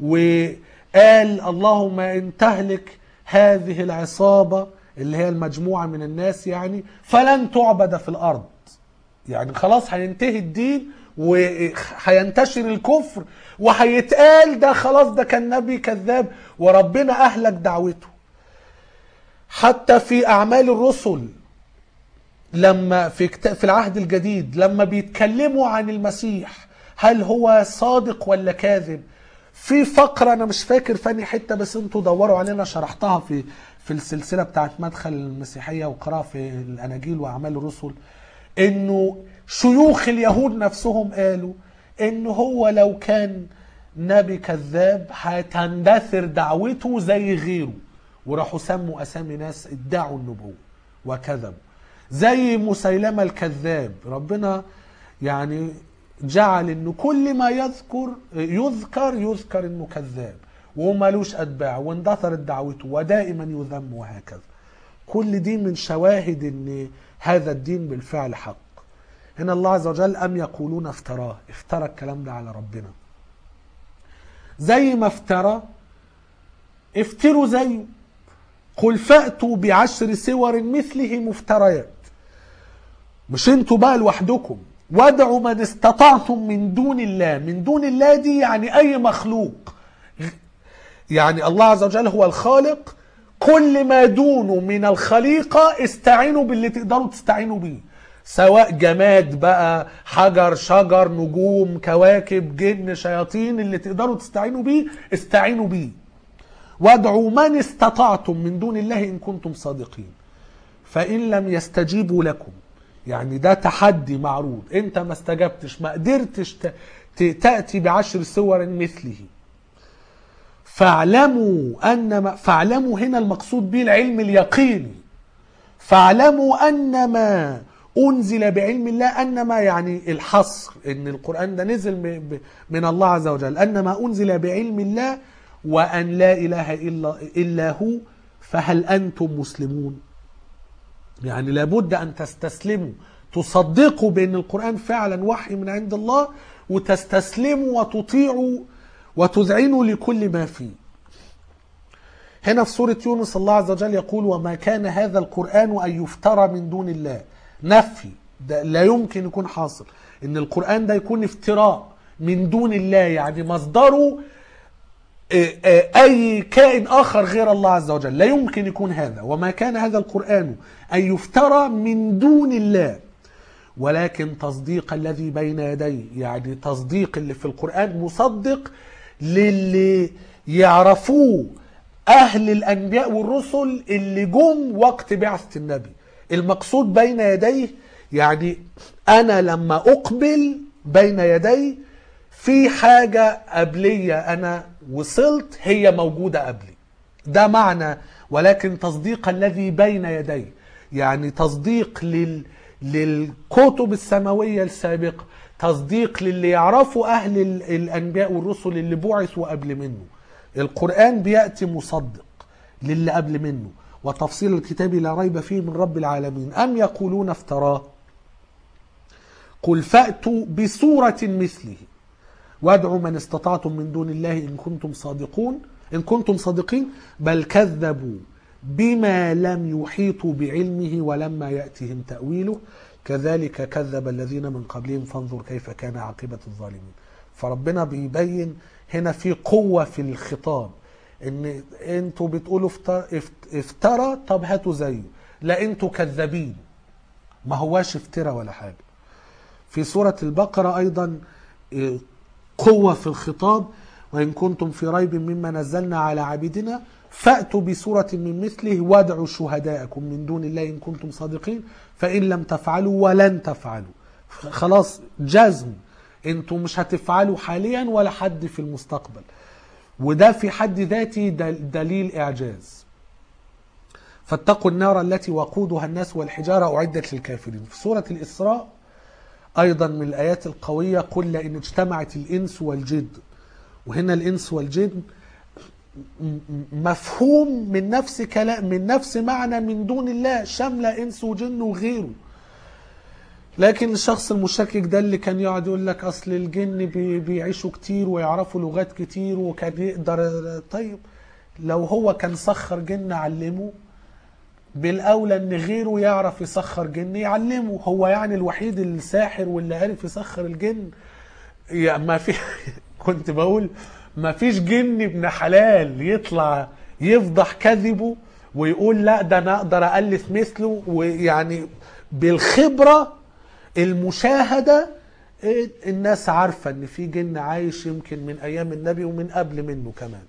وقال اللهم ان تهلك هذه العصابة اللي هي المجموعة من الناس يعني فلن تعبد في الارض يعني خلاص هينتهي الدين وهينتشر الكفر وهيتقال ده خلاص ده كان نبي كذاب وربنا اهلك دعوته حتى في اعمال الرسل لما في كتا- في العهد الجديد لما بيتكلموا عن المسيح هل هو صادق ولا كاذب في فقره انا مش فاكر فاني حته بس انتوا دوروا علينا شرحتها في في السلسله بتاعت مدخل المسيحيه وقراءه في الاناجيل واعمال الرسل انه شيوخ اليهود نفسهم قالوا انه هو لو كان نبي كذاب هتندثر دعوته زي غيره وراحوا سموا اسامي ناس ادعوا النبوه وكذبوا زي مسيلمة الكذاب ربنا يعني جعل انه كل ما يذكر يذكر يذكر انه كذاب ومالوش اتباع واندثرت دعوته ودائما يذم وهكذا كل دي من شواهد ان هذا الدين بالفعل حق هنا الله عز وجل ام يقولون افتراه افترى الكلام ده على ربنا زي ما افترى افتروا زيه قل فأتوا بعشر سور مثله مفتريات مش انتوا بقى لوحدكم وادعوا من استطعتم من دون الله من دون الله دي يعني اي مخلوق يعني الله عز وجل هو الخالق كل ما دونه من الخليقة استعينوا باللي تقدروا تستعينوا بيه سواء جماد بقى حجر شجر نجوم كواكب جن شياطين اللي تقدروا تستعينوا بيه استعينوا بيه وادعوا من استطعتم من دون الله إن كنتم صادقين فإن لم يستجيبوا لكم يعني ده تحدي معروض انت ما استجبتش ما قدرتش ت- ت- تأتي بعشر سور مثله فاعلموا ان ما فاعلموا هنا المقصود به العلم اليقيني فاعلموا ان ما انزل بعلم الله ان ما يعني الحصر ان القران ده نزل م- ب- من الله عز وجل ان ما انزل بعلم الله وان لا اله الا الا هو فهل انتم مسلمون يعني لابد ان تستسلموا تصدقوا بان القران فعلا وحي من عند الله وتستسلموا وتطيعوا وتذعنوا لكل ما فيه هنا في سورة يونس الله عز وجل يقول وما كان هذا القرآن أن يفترى من دون الله نفي ده لا يمكن يكون حاصل إن القرآن ده يكون افتراء من دون الله يعني مصدره آه، آه، أي كائن آخر غير الله عز وجل لا يمكن يكون هذا وما كان هذا القرآن أن يفترى من دون الله ولكن تصديق الذي بين يديه يعني تصديق اللي في القرآن مصدق للي يعرفوه أهل الأنبياء والرسل اللي جم وقت بعثة النبي المقصود بين يديه يعني أنا لما أقبل بين يدي في حاجة قبلية أنا وصلت هي موجودة قبلي ده معنى ولكن تصديق الذي بين يدي يعني تصديق لل للكتب السماوية السابقة تصديق للي يعرفوا أهل ال- الأنبياء والرسل اللي بعثوا قبل منه القرآن بيأتي مصدق للي قبل منه وتفصيل الكتاب لا ريب فيه من رب العالمين أم يقولون افتراه قل فأتوا بسورة مثله وادعوا من استطعتم من دون الله إن كنتم صادقون إن كنتم صادقين بل كذبوا بما لم يحيطوا بعلمه ولما يأتهم تأويله كذلك كذب الذين من قبلهم فانظر كيف كان عاقبة الظالمين فربنا بيبين هنا في قوة في الخطاب ان انتوا بتقولوا افتر- افت- افترى طب هاتوا زيه لا انتوا كذابين ما هواش افترى ولا حاجة في سورة البقرة أيضا إيه، قوة في الخطاب وإن كنتم في ريب مما نزلنا على عبيدنا فأتوا بسورة من مثله وادعوا شهداءكم من دون الله إن كنتم صادقين فإن لم تفعلوا ولن تفعلوا خلاص جزم انتوا مش هتفعلوا حاليا ولا حد في المستقبل وده في حد ذاته دل- دليل إعجاز فاتقوا النار التي وقودها الناس والحجارة أعدت للكافرين في سورة الإسراء أيضا من الآيات القوية قل لئن اجتمعت الإنس والجن وهنا الإنس والجن م- م- مفهوم من نفس كلام من نفس معنى من دون الله شاملة إنس وجن وغيره لكن الشخص المشكك ده اللي كان يقعد يقول لك اصل الجن بي- بيعيشوا كتير ويعرفوا لغات كتير وكان يقدر طيب لو هو كان سخر جن علمه بالاولى ان غيره يعرف يسخر جن يعلمه هو يعني الوحيد الساحر واللي عرف يسخر الجن يا ما في كنت بقول ما فيش جن ابن حلال يطلع يفضح كذبه ويقول لا ده انا اقدر الف مثله ويعني بالخبره المشاهده إيه، الناس عارفه ان في جن عايش يمكن من ايام النبي ومن قبل منه كمان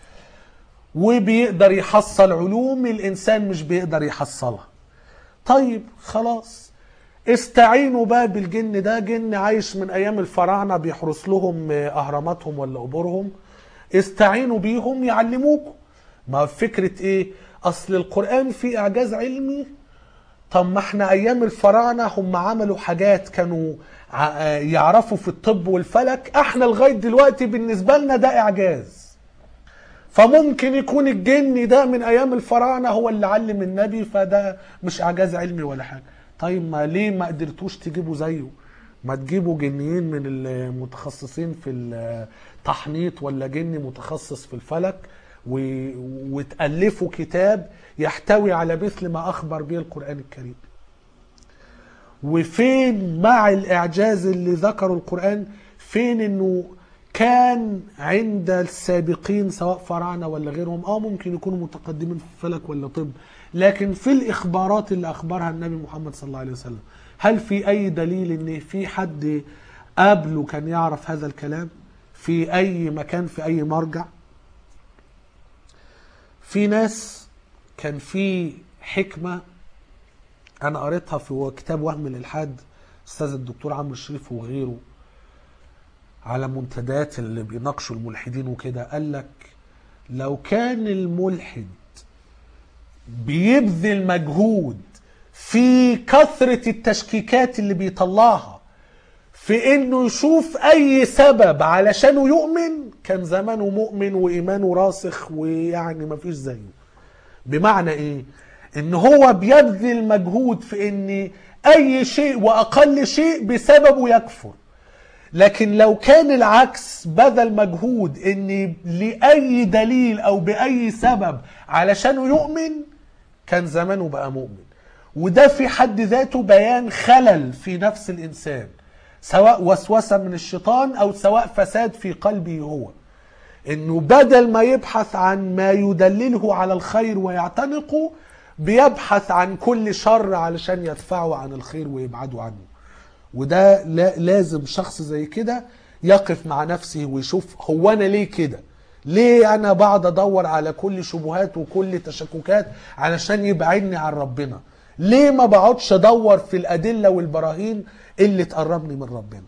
وبيقدر يحصل علوم الانسان مش بيقدر يحصلها طيب خلاص استعينوا بقى بالجن ده جن عايش من ايام الفراعنه بيحرس لهم اهراماتهم ولا قبورهم استعينوا بيهم يعلموكم ما فكره ايه اصل القران فيه اعجاز علمي طب ما احنا ايام الفراعنه هم عملوا حاجات كانوا ع- يعرفوا في الطب والفلك احنا لغايه دلوقتي بالنسبه لنا ده اعجاز فممكن يكون الجن ده من ايام الفراعنه هو اللي علم النبي فده مش اعجاز علمي ولا حاجه طيب ما ليه ما قدرتوش تجيبوا زيه ما تجيبوا جنيين من المتخصصين في التحنيط ولا جن متخصص في الفلك و... وتألفوا كتاب يحتوي على مثل ما أخبر به القرآن الكريم وفين مع الإعجاز اللي ذكره القرآن فين إنه كان عند السابقين سواء فراعنة ولا غيرهم اه ممكن يكونوا متقدمين في فلك ولا طب لكن في الاخبارات اللي اخبرها النبي محمد صلى الله عليه وسلم هل في اي دليل ان في حد قبله كان يعرف هذا الكلام في اي مكان في اي مرجع في ناس كان في حكمة انا قريتها في كتاب وهم الالحاد استاذ الدكتور عمرو الشريف وغيره على منتديات اللي بيناقشوا الملحدين وكده قال لك لو كان الملحد بيبذل مجهود في كثرة التشكيكات اللي بيطلعها في انه يشوف اي سبب علشانه يؤمن كان زمانه مؤمن وايمانه راسخ ويعني مفيش زيه بمعنى ايه ان هو بيبذل مجهود في ان اي شيء واقل شيء بسببه يكفر لكن لو كان العكس بذل مجهود ان لاي دليل او باي سبب علشانه يؤمن كان زمانه بقى مؤمن وده في حد ذاته بيان خلل في نفس الانسان سواء وسوسه من الشيطان او سواء فساد في قلبه هو انه بدل ما يبحث عن ما يدلله على الخير ويعتنقه بيبحث عن كل شر علشان يدفعه عن الخير ويبعده عنه وده لا- لازم شخص زي كده يقف مع نفسه ويشوف هو انا ليه كده ليه انا بقعد ادور على كل شبهات وكل تشككات علشان يبعدني عن ربنا ليه ما بقعدش ادور في الادله والبراهين اللي تقربني من ربنا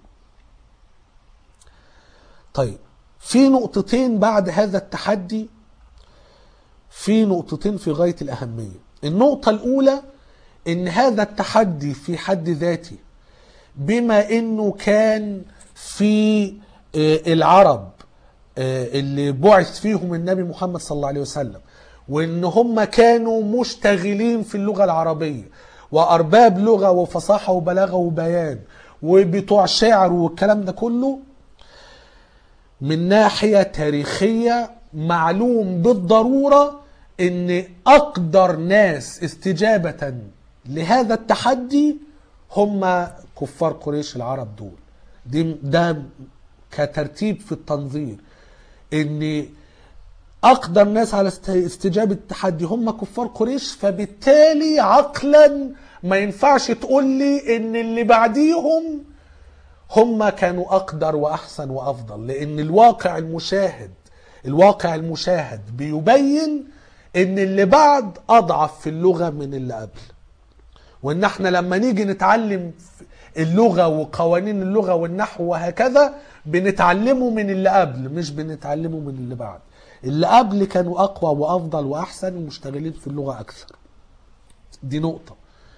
طيب في نقطتين بعد هذا التحدي في نقطتين في غايه الاهميه النقطه الاولى ان هذا التحدي في حد ذاته بما انه كان في آه، العرب آه، اللي بعث فيهم النبي محمد صلى الله عليه وسلم وان هم كانوا مشتغلين في اللغه العربيه وارباب لغه وفصاحه وبلاغه وبيان وبتوع شعر والكلام ده كله من ناحيه تاريخيه معلوم بالضروره ان اقدر ناس استجابه لهذا التحدي هم كفار قريش العرب دول دي ده كترتيب في التنظير ان اقدر ناس على است- استجابه التحدي هم كفار قريش فبالتالي عقلا ما ينفعش تقول لي ان اللي بعديهم هم كانوا اقدر واحسن وافضل لان الواقع المشاهد الواقع المشاهد بيبين ان اللي بعد اضعف في اللغه من اللي قبل وان احنا لما نيجي نتعلم اللغه وقوانين اللغه والنحو وهكذا بنتعلمه من اللي قبل مش بنتعلمه من اللي بعد اللي قبل كانوا اقوى وافضل واحسن ومشتغلين في اللغه اكثر دي نقطه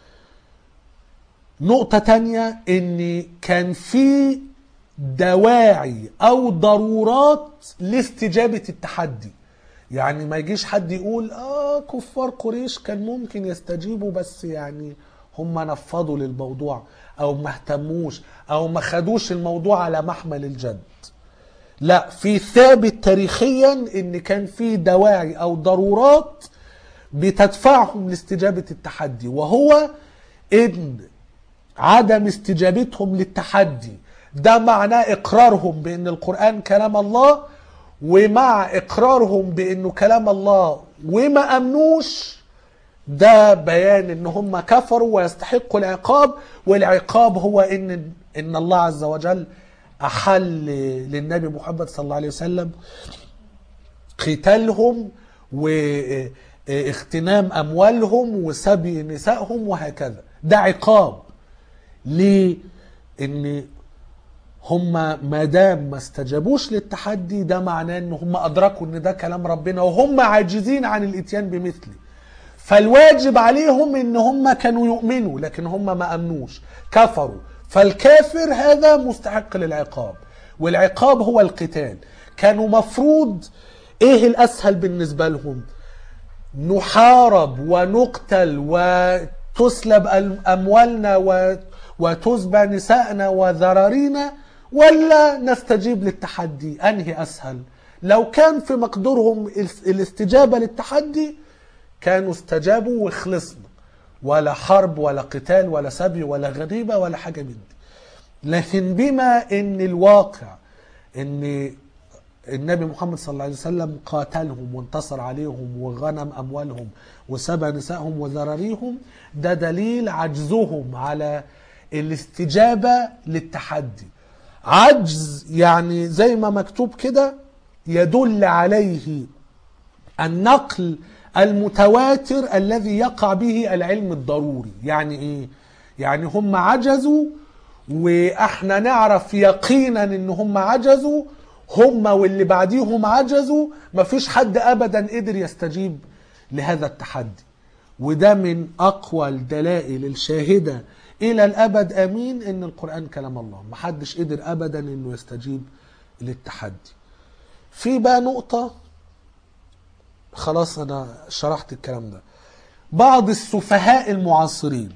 نقطه تانية ان كان في دواعي او ضرورات لاستجابه التحدي يعني ما يجيش حد يقول اه كفار قريش كان ممكن يستجيبوا بس يعني هم نفضوا للموضوع او ما اهتموش او ما خدوش الموضوع على محمل الجد لا في ثابت تاريخيا ان كان في دواعي او ضرورات بتدفعهم لاستجابه التحدي وهو ان عدم استجابتهم للتحدي ده معناه اقرارهم بان القران كلام الله ومع اقرارهم بانه كلام الله وما امنوش ده بيان ان هم كفروا ويستحقوا العقاب والعقاب هو ان ان الله عز وجل احل للنبي محمد صلى الله عليه وسلم قتالهم واغتنام اموالهم وسبي نسائهم وهكذا ده عقاب ليه ان هم ما دام ما استجابوش للتحدي ده معناه ان هم ادركوا ان ده كلام ربنا وهم عاجزين عن الاتيان بمثله فالواجب عليهم ان هم كانوا يؤمنوا لكن هم ما امنوش كفروا فالكافر هذا مستحق للعقاب والعقاب هو القتال كانوا مفروض ايه الاسهل بالنسبه لهم نحارب ونقتل وتسلب اموالنا و وتسبى نسائنا وذرارينا ولا نستجيب للتحدي انهي اسهل لو كان في مقدورهم الاستجابه للتحدي كانوا استجابوا وخلصنا ولا حرب ولا قتال ولا سبي ولا غريبه ولا حاجه من دي لكن بما ان الواقع ان النبي محمد صلى الله عليه وسلم قاتلهم وانتصر عليهم وغنم اموالهم وسبى نسائهم وذراريهم ده دليل عجزهم على الاستجابه للتحدي عجز يعني زي ما مكتوب كده يدل عليه النقل المتواتر الذي يقع به العلم الضروري يعني ايه يعني هم عجزوا واحنا نعرف يقينا ان هم عجزوا هم واللي بعديهم عجزوا مفيش حد ابدا قدر يستجيب لهذا التحدي وده من اقوى الدلائل الشاهده الى الابد امين ان القران كلام الله محدش قدر ابدا انه يستجيب للتحدي في بقى نقطه خلاص انا شرحت الكلام ده بعض السفهاء المعاصرين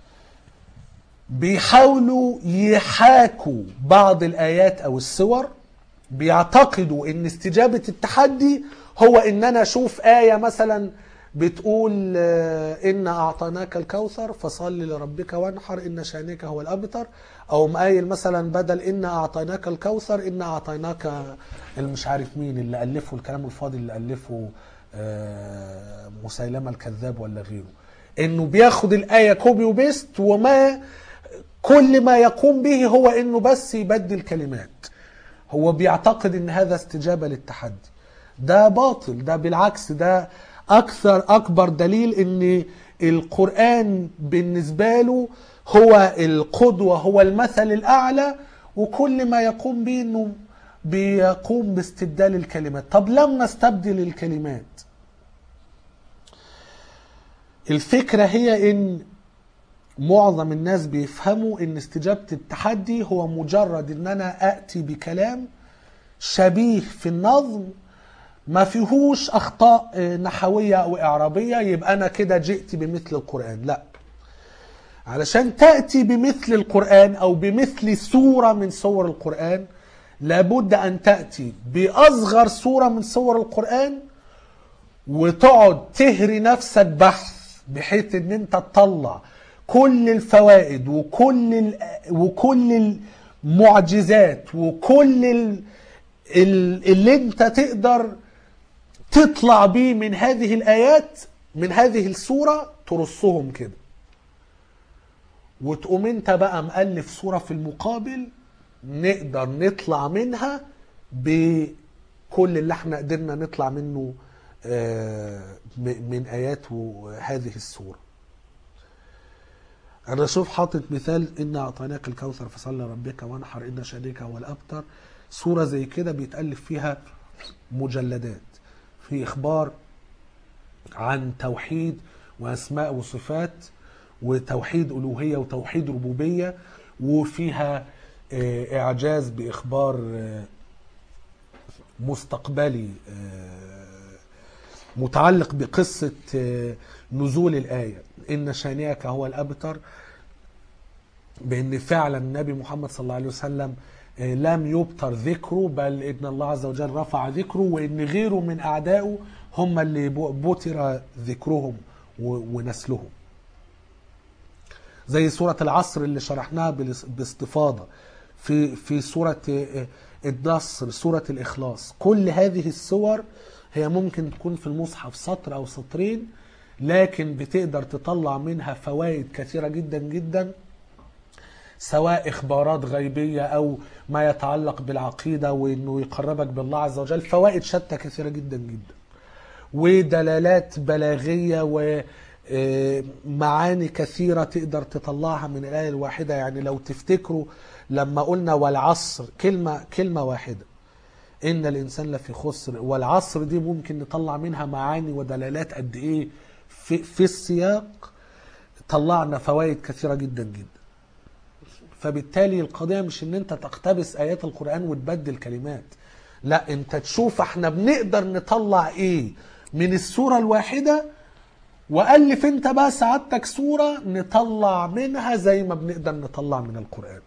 بيحاولوا يحاكوا بعض الايات او السور بيعتقدوا ان استجابه التحدي هو ان انا اشوف ايه مثلا بتقول آه، إنا أعطيناك الكوثر فصل لربك وانحر إن شانك هو الأبتر أو مقايل مثلا بدل إنا أعطيناك الكوثر إنا أعطيناك المش عارف مين اللي ألفه الكلام الفاضي اللي ألفه آه، مسيلمة الكذاب ولا غيره إنه بياخد الآية كوبي وبيست وما كل ما يقوم به هو إنه بس يبدل كلمات هو بيعتقد إن هذا استجابة للتحدي ده باطل ده بالعكس ده اكثر اكبر دليل ان القران بالنسبه له هو القدوه هو المثل الاعلى وكل ما يقوم به انه بيقوم باستبدال الكلمات طب لما استبدل الكلمات الفكره هي ان معظم الناس بيفهموا ان استجابه التحدي هو مجرد ان انا اتي بكلام شبيه في النظم ما فيهوش اخطاء آه، نحويه او اعرابيه يبقى انا كده جئت بمثل القران لا علشان تاتي بمثل القران او بمثل سوره من سور القران لابد ان تاتي باصغر سوره من سور القران وتقعد تهري نفسك بحث بحيث ان انت تطلع كل الفوائد وكل ال- وكل المعجزات وكل ال- ال- اللي انت تقدر تطلع بيه من هذه الآيات من هذه السورة ترصهم كده وتقوم انت بقى مؤلف سورة في المقابل نقدر نطلع منها بكل اللي احنا قدرنا نطلع منه آه، م- من آيات هذه السورة أنا شوف حاطط مثال إن أعطيناك الكوثر فصل ربك وانحر إن شانك هو الأبتر سورة زي كده بيتألف فيها مجلدات في إخبار عن توحيد وأسماء وصفات وتوحيد ألوهية وتوحيد ربوبية وفيها آه، إعجاز بإخبار آه، مستقبلي آه، متعلق بقصة آه، نزول الآية إن شانئك هو الأبتر بأن فعلا النبي محمد صلى الله عليه وسلم آه، لم يبتر ذكره بل إن الله عز وجل رفع ذكره وإن غيره من أعدائه هم اللي بتر ذكرهم و- ونسلهم زي سورة العصر اللي شرحناها بالاس- باستفاضة في في سورة آه، النصر سورة الإخلاص كل هذه السور هي ممكن تكون في المصحف سطر أو سطرين لكن بتقدر تطلع منها فوائد كثيرة جدا جدا سواء إخبارات غيبية أو ما يتعلق بالعقيدة وإنه يقربك بالله عز وجل فوائد شتى كثيرة جدا جدا ودلالات بلاغية ومعاني كثيرة تقدر تطلعها من الآية الواحدة يعني لو تفتكروا لما قلنا والعصر كلمة كلمة واحدة إن الإنسان لفي خسر والعصر دي ممكن نطلع منها معاني ودلالات قد إيه في, في السياق طلعنا فوائد كثيرة جدا جدا فبالتالي القضية مش ان انت تقتبس ايات القرآن وتبدل كلمات لا انت تشوف احنا بنقدر نطلع ايه من السورة الواحدة وألف انت بقى سعادتك سورة نطلع منها زي ما بنقدر نطلع من القرآن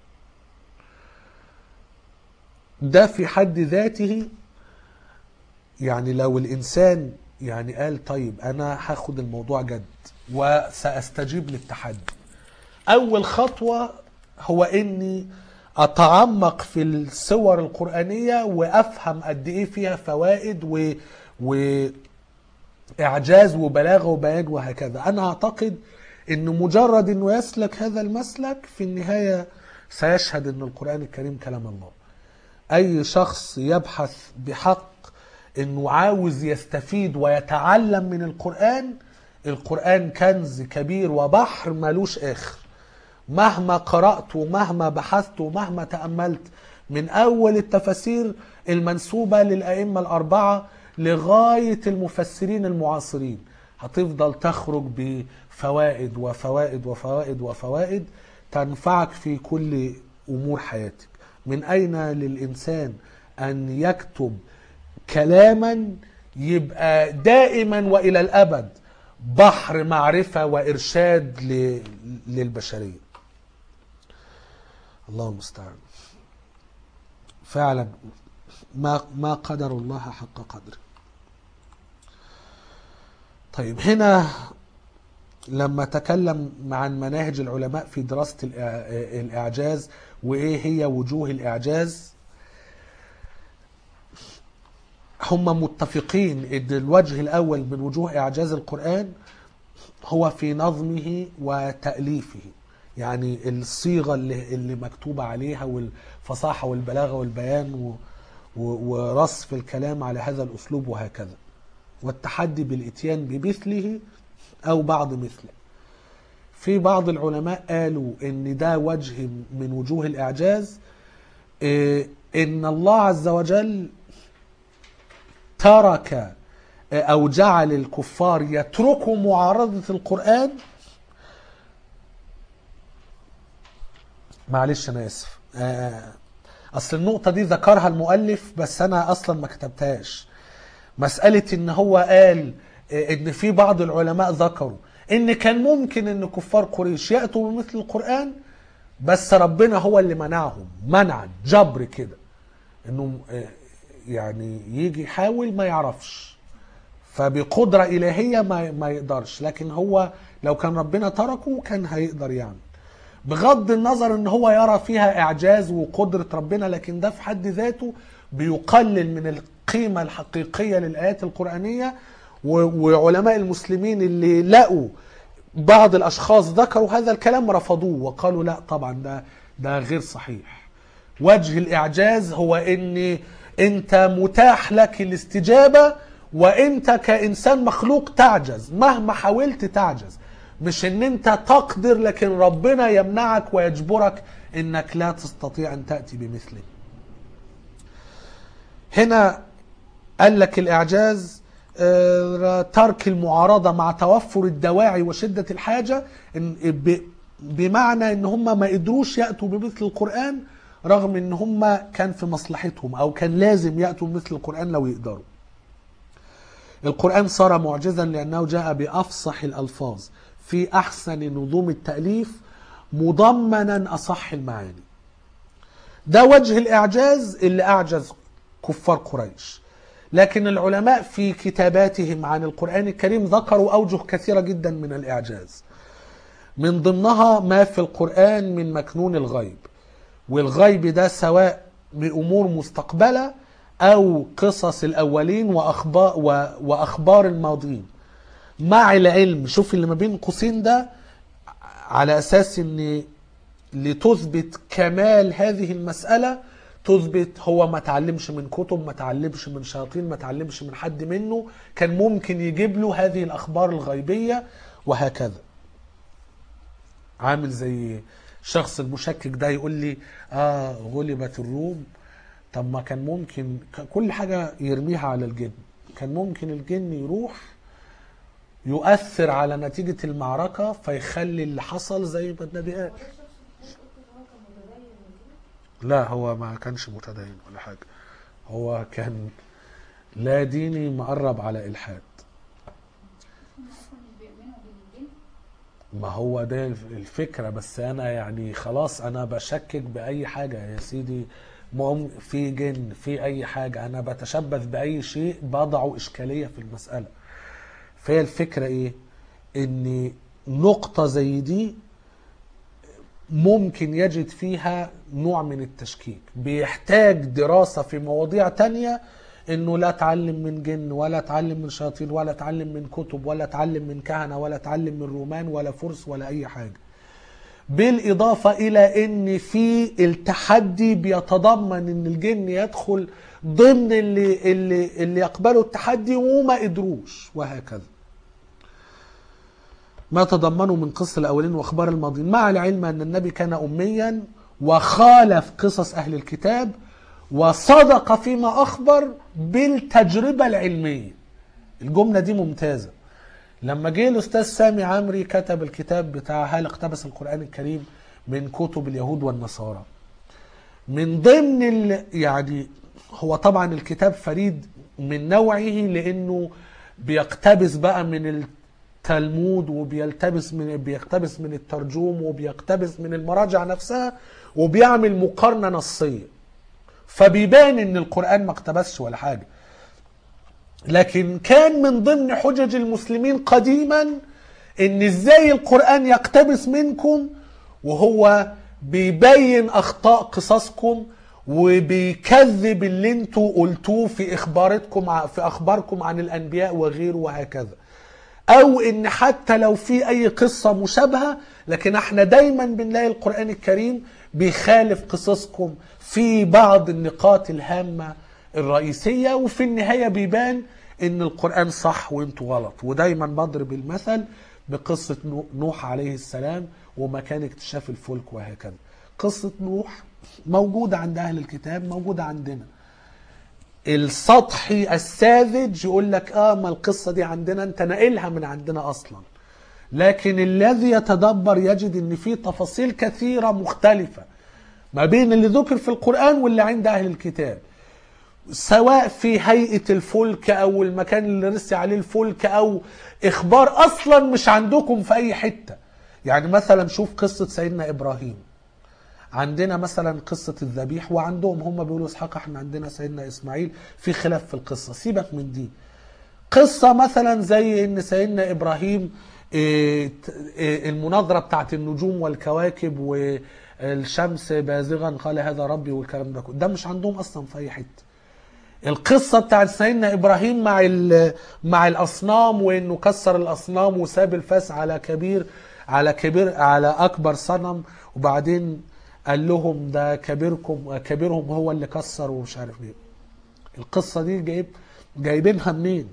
ده في حد ذاته يعني لو الإنسان يعني قال طيب أنا هاخد الموضوع جد وسأستجيب للتحدي أول خطوة هو إني اتعمق في السور القرانيه وافهم قد ايه فيها فوائد و, و... اعجاز وبلاغه وبيان وهكذا انا اعتقد ان مجرد انه يسلك هذا المسلك في النهايه سيشهد ان القران الكريم كلام الله اي شخص يبحث بحق انه عاوز يستفيد ويتعلم من القران القران كنز كبير وبحر ملوش اخر مهما قرات ومهما بحثت ومهما تاملت من اول التفاسير المنسوبه للائمه الاربعه لغايه المفسرين المعاصرين هتفضل تخرج بفوائد وفوائد وفوائد وفوائد تنفعك في كل امور حياتك من اين للانسان ان يكتب كلاما يبقى دائما والى الابد بحر معرفه وارشاد ل- للبشريه الله المستعان فعلا ما ما قدر الله حق قدره طيب هنا لما تكلم عن مناهج العلماء في دراسة الإع- الإعجاز وإيه هي وجوه الإعجاز هم متفقين ان الوجه الاول من وجوه اعجاز القران هو في نظمه وتاليفه يعني الصيغه اللي, اللي مكتوبه عليها والفصاحه والبلاغه والبيان و و ورصف الكلام على هذا الاسلوب وهكذا والتحدي بالاتيان بمثله او بعض مثله في بعض العلماء قالوا ان ده وجه من وجوه الاعجاز إيه، ان الله عز وجل ترك او جعل الكفار يتركوا معارضه القران معلش انا اسف آه، اصل النقطه دي ذكرها المؤلف بس انا اصلا ما كتبتهاش مساله ان هو قال آه، ان في بعض العلماء ذكروا ان كان ممكن ان كفار قريش ياتوا بمثل القران بس ربنا هو اللي منعهم منعا جبر كده انه آه، يعني يجي يحاول ما يعرفش فبقدرة إلهية ما, ما يقدرش لكن هو لو كان ربنا تركه كان هيقدر يعمل بغض النظر ان هو يرى فيها اعجاز وقدرة ربنا لكن ده في حد ذاته بيقلل من القيمة الحقيقية للآيات القرآنية و- وعلماء المسلمين اللي لقوا بعض الاشخاص ذكروا هذا الكلام رفضوه وقالوا لا طبعا ده ده غير صحيح وجه الاعجاز هو ان انت متاح لك الاستجابه وانت كانسان مخلوق تعجز مهما حاولت تعجز مش ان انت تقدر لكن ربنا يمنعك ويجبرك انك لا تستطيع ان تاتي بمثله هنا قال لك الاعجاز آه، ترك المعارضه مع توفر الدواعي وشده الحاجه إن- ب- بمعنى ان هم ما قدروش ياتوا بمثل القران رغم ان هم كان في مصلحتهم او كان لازم ياتوا بمثل القران لو يقدروا القرآن صار معجزا لأنه جاء بأفصح الألفاظ في أحسن نظام التأليف مضمنا أصح المعاني ده وجه الإعجاز اللي أعجز كفار قريش لكن العلماء في كتاباتهم عن القرآن الكريم ذكروا أوجه كثيرة جدا من الإعجاز من ضمنها ما في القرآن من مكنون الغيب والغيب ده سواء بأمور مستقبلة أو قصص الأولين وأخبار, و- وأخبار الماضين مع العلم شوف اللي ما بين قوسين ده على أساس أن لتثبت كمال هذه المسألة تثبت هو ما تعلمش من كتب ما تعلمش من شياطين ما تعلمش من حد منه كان ممكن يجيب له هذه الأخبار الغيبية وهكذا عامل زي الشخص المشكك ده يقول لي اه غلبت الروم طب ما كان ممكن ك- كل حاجة يرميها على الجن كان ممكن الجن يروح يؤثر على نتيجة المعركة فيخلي اللي حصل زي ما النبي قال لا هو ما كانش متدين ولا حاجة هو كان لا ديني مقرب على إلحاد ما هو ده الفكرة بس أنا يعني خلاص أنا بشكك بأي حاجة يا سيدي مم في جن في أي حاجة أنا بتشبث بأي شيء بضع إشكالية في المسألة فهي الفكرة إيه؟ إن نقطة زي دي ممكن يجد فيها نوع من التشكيك بيحتاج دراسة في مواضيع تانية انه لا اتعلم من جن ولا اتعلم من شياطين ولا اتعلم من كتب ولا اتعلم من كهنة ولا اتعلم من رومان ولا فرس ولا اي حاجة بالإضافة إلى أن في التحدي بيتضمن أن الجن يدخل ضمن اللي, اللي, اللي يقبلوا التحدي وما قدروش وهكذا ما تضمنوا من قصة الأولين وأخبار الماضين مع العلم أن النبي كان أميا وخالف قصص أهل الكتاب وصدق فيما أخبر بالتجربة العلمية الجملة دي ممتازة لما جه الأستاذ سامي عمري كتب الكتاب بتاع هل اقتبس القرآن الكريم من كتب اليهود والنصارى من ضمن ال... يعني هو طبعا الكتاب فريد من نوعه لأنه بيقتبس بقى من التلمود وبيلتبس من بيقتبس من الترجوم وبيقتبس من المراجع نفسها وبيعمل مقارنة نصية فبيبان ان القرآن ما اقتبسش ولا حاجة لكن كان من ضمن حجج المسلمين قديما ان ازاي القرآن يقتبس منكم وهو بيبين اخطاء قصصكم وبيكذب اللي انتوا قلتوه في اخباراتكم ع- في اخباركم عن الانبياء وغيره وهكذا او ان حتى لو في اي قصة مشابهة لكن احنا دايما بنلاقي القرآن الكريم بيخالف قصصكم في بعض النقاط الهامة الرئيسية وفي النهاية بيبان ان القرآن صح وانتوا غلط ودايما بضرب المثل بقصة نو- نوح عليه السلام ومكان اكتشاف الفلك وهكذا قصة نوح موجودة عند أهل الكتاب موجودة عندنا السطحي الساذج يقول لك اه ما القصة دي عندنا انت ناقلها من عندنا اصلا لكن الذي يتدبر يجد ان في تفاصيل كثيرة مختلفة ما بين اللي ذكر في القرآن واللي عند اهل الكتاب سواء في هيئة الفلك او المكان اللي رسي عليه الفلك او اخبار اصلا مش عندكم في اي حتة يعني مثلا شوف قصة سيدنا ابراهيم عندنا مثلا قصة الذبيح وعندهم هم بيقولوا اسحاق احنا عندنا سيدنا اسماعيل في خلاف في القصة سيبك من دي قصة مثلا زي ان سيدنا ابراهيم إيه، ت- إيه، المناظرة بتاعت النجوم والكواكب والشمس بازغا قال هذا ربي والكلام ده كله ده مش عندهم اصلا في اي حته القصه بتاعت سيدنا ابراهيم مع ال- مع الاصنام وانه كسر الاصنام وساب الفاس على كبير على كبير على اكبر صنم وبعدين قال لهم ده كبيركم كبيرهم هو اللي كسر ومش عارف ايه القصه دي جايب جايبينها منين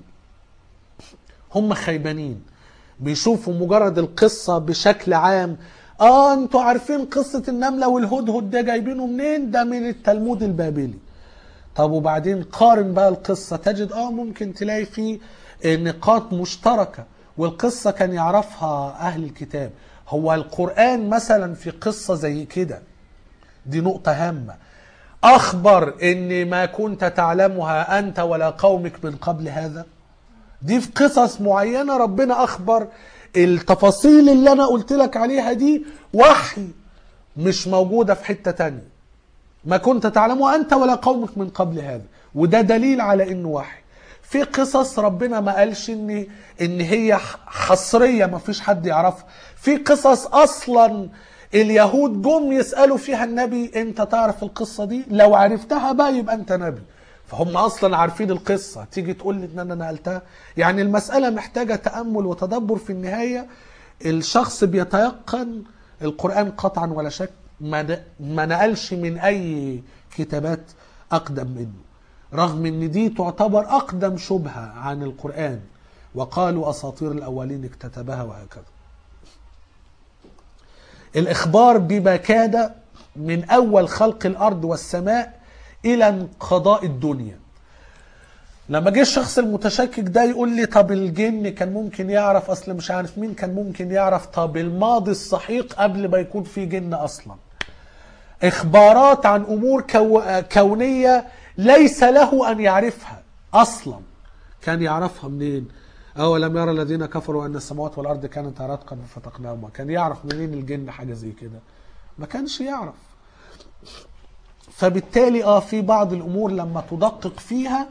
هم خيبانين بيشوفوا مجرد القصة بشكل عام اه انتوا عارفين قصة النملة والهدهد ده جايبينه منين ده من التلمود البابلي طب وبعدين قارن بقى القصة تجد اه ممكن تلاقي فيه نقاط مشتركة والقصة كان يعرفها أهل الكتاب هو القرآن مثلا في قصة زي كده دي نقطة هامة أخبر إن ما كنت تعلمها أنت ولا قومك من قبل هذا دي في قصص معينة ربنا أخبر التفاصيل اللي أنا قلت لك عليها دي وحي مش موجودة في حتة تانية ما كنت تعلمه أنت ولا قومك من قبل هذا وده دليل على إنه وحي في قصص ربنا ما قالش إن إن هي حصرية ما فيش حد يعرفها في قصص أصلا اليهود جم يسألوا فيها النبي أنت تعرف القصة دي لو عرفتها بقى يبقى أنت نبي فهم اصلا عارفين القصه تيجي تقول لي ان انا نقلتها يعني المساله محتاجه تامل وتدبر في النهايه الشخص بيتيقن القران قطعا ولا شك ما ن- ما نقلش من اي كتابات اقدم منه رغم ان دي تعتبر اقدم شبهه عن القران وقالوا اساطير الاولين اكتتبها وهكذا الاخبار بما كاد من اول خلق الارض والسماء الى انقضاء الدنيا لما جه الشخص المتشكك ده يقول لي طب الجن كان ممكن يعرف اصل مش عارف مين كان ممكن يعرف طب الماضي السحيق قبل ما يكون في جن اصلا اخبارات عن امور كو... كونيه ليس له ان يعرفها اصلا كان يعرفها منين اولم يرى الذين كفروا ان السماوات والارض كانت رتقا ففتقناهما كان يعرف منين الجن حاجه زي كده ما كانش يعرف فبالتالي اه في بعض الامور لما تدقق فيها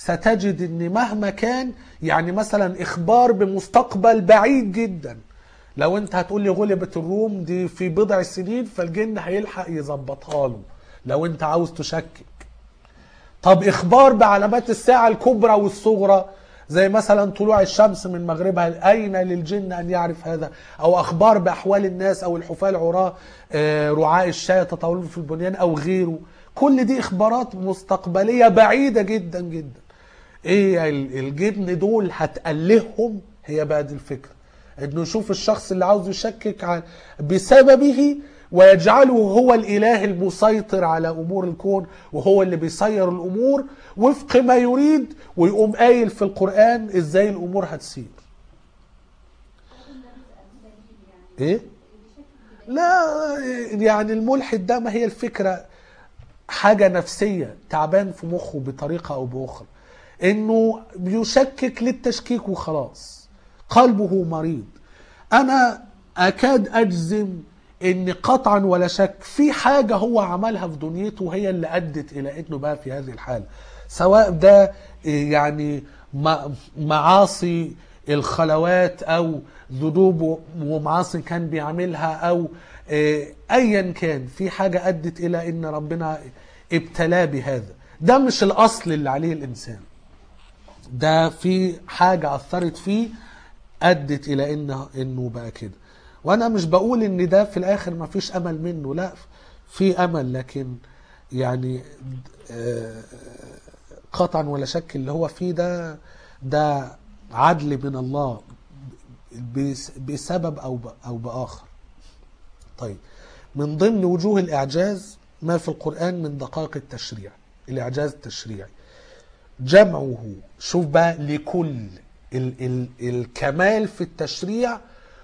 ستجد ان مهما كان يعني مثلا اخبار بمستقبل بعيد جدا لو انت هتقول لي غلبت الروم دي في بضع سنين فالجن هيلحق يظبطها له لو انت عاوز تشكك طب اخبار بعلامات الساعه الكبرى والصغرى زي مثلا طلوع الشمس من مغربها اين للجن ان يعرف هذا او اخبار باحوال الناس او الحفاة العراة آه، رعاء الشاة تطاولون في البنيان او غيره كل دي اخبارات مستقبليه بعيده جدا جدا ايه ال- الجبن دول هتألههم هي بقى دي الفكره انه يشوف الشخص اللي عاوز يشكك عن بسببه ويجعله هو الاله المسيطر على امور الكون وهو اللي بيسير الامور وفق ما يريد ويقوم قايل في القران ازاي الامور هتسير ايه لا يعني الملحد ده ما هي الفكره حاجه نفسيه تعبان في مخه بطريقه او باخرى انه بيشكك للتشكيك وخلاص قلبه مريض انا اكاد اجزم ان قطعا ولا شك في حاجه هو عملها في دنيته هي اللي ادت الى انه بقى في هذه الحاله سواء ده إيه، يعني م- معاصي الخلوات او ذنوب ومعاصي كان بيعملها او إيه، ايا كان في حاجه ادت الى ان ربنا ابتلاه بهذا ده مش الاصل اللي عليه الانسان ده في حاجة أثرت فيه أدت إلى إنه إنه بقى كده وأنا مش بقول إن ده في الآخر ما فيش أمل منه لا في أمل لكن يعني آه، قطعا ولا شك اللي هو فيه ده ده عدل من الله بس- بسبب أو ب- أو بآخر طيب من ضمن وجوه الإعجاز ما في القرآن من دقائق التشريع الإعجاز التشريعي جمعه شوف بقى لكل ال ال الكمال في التشريع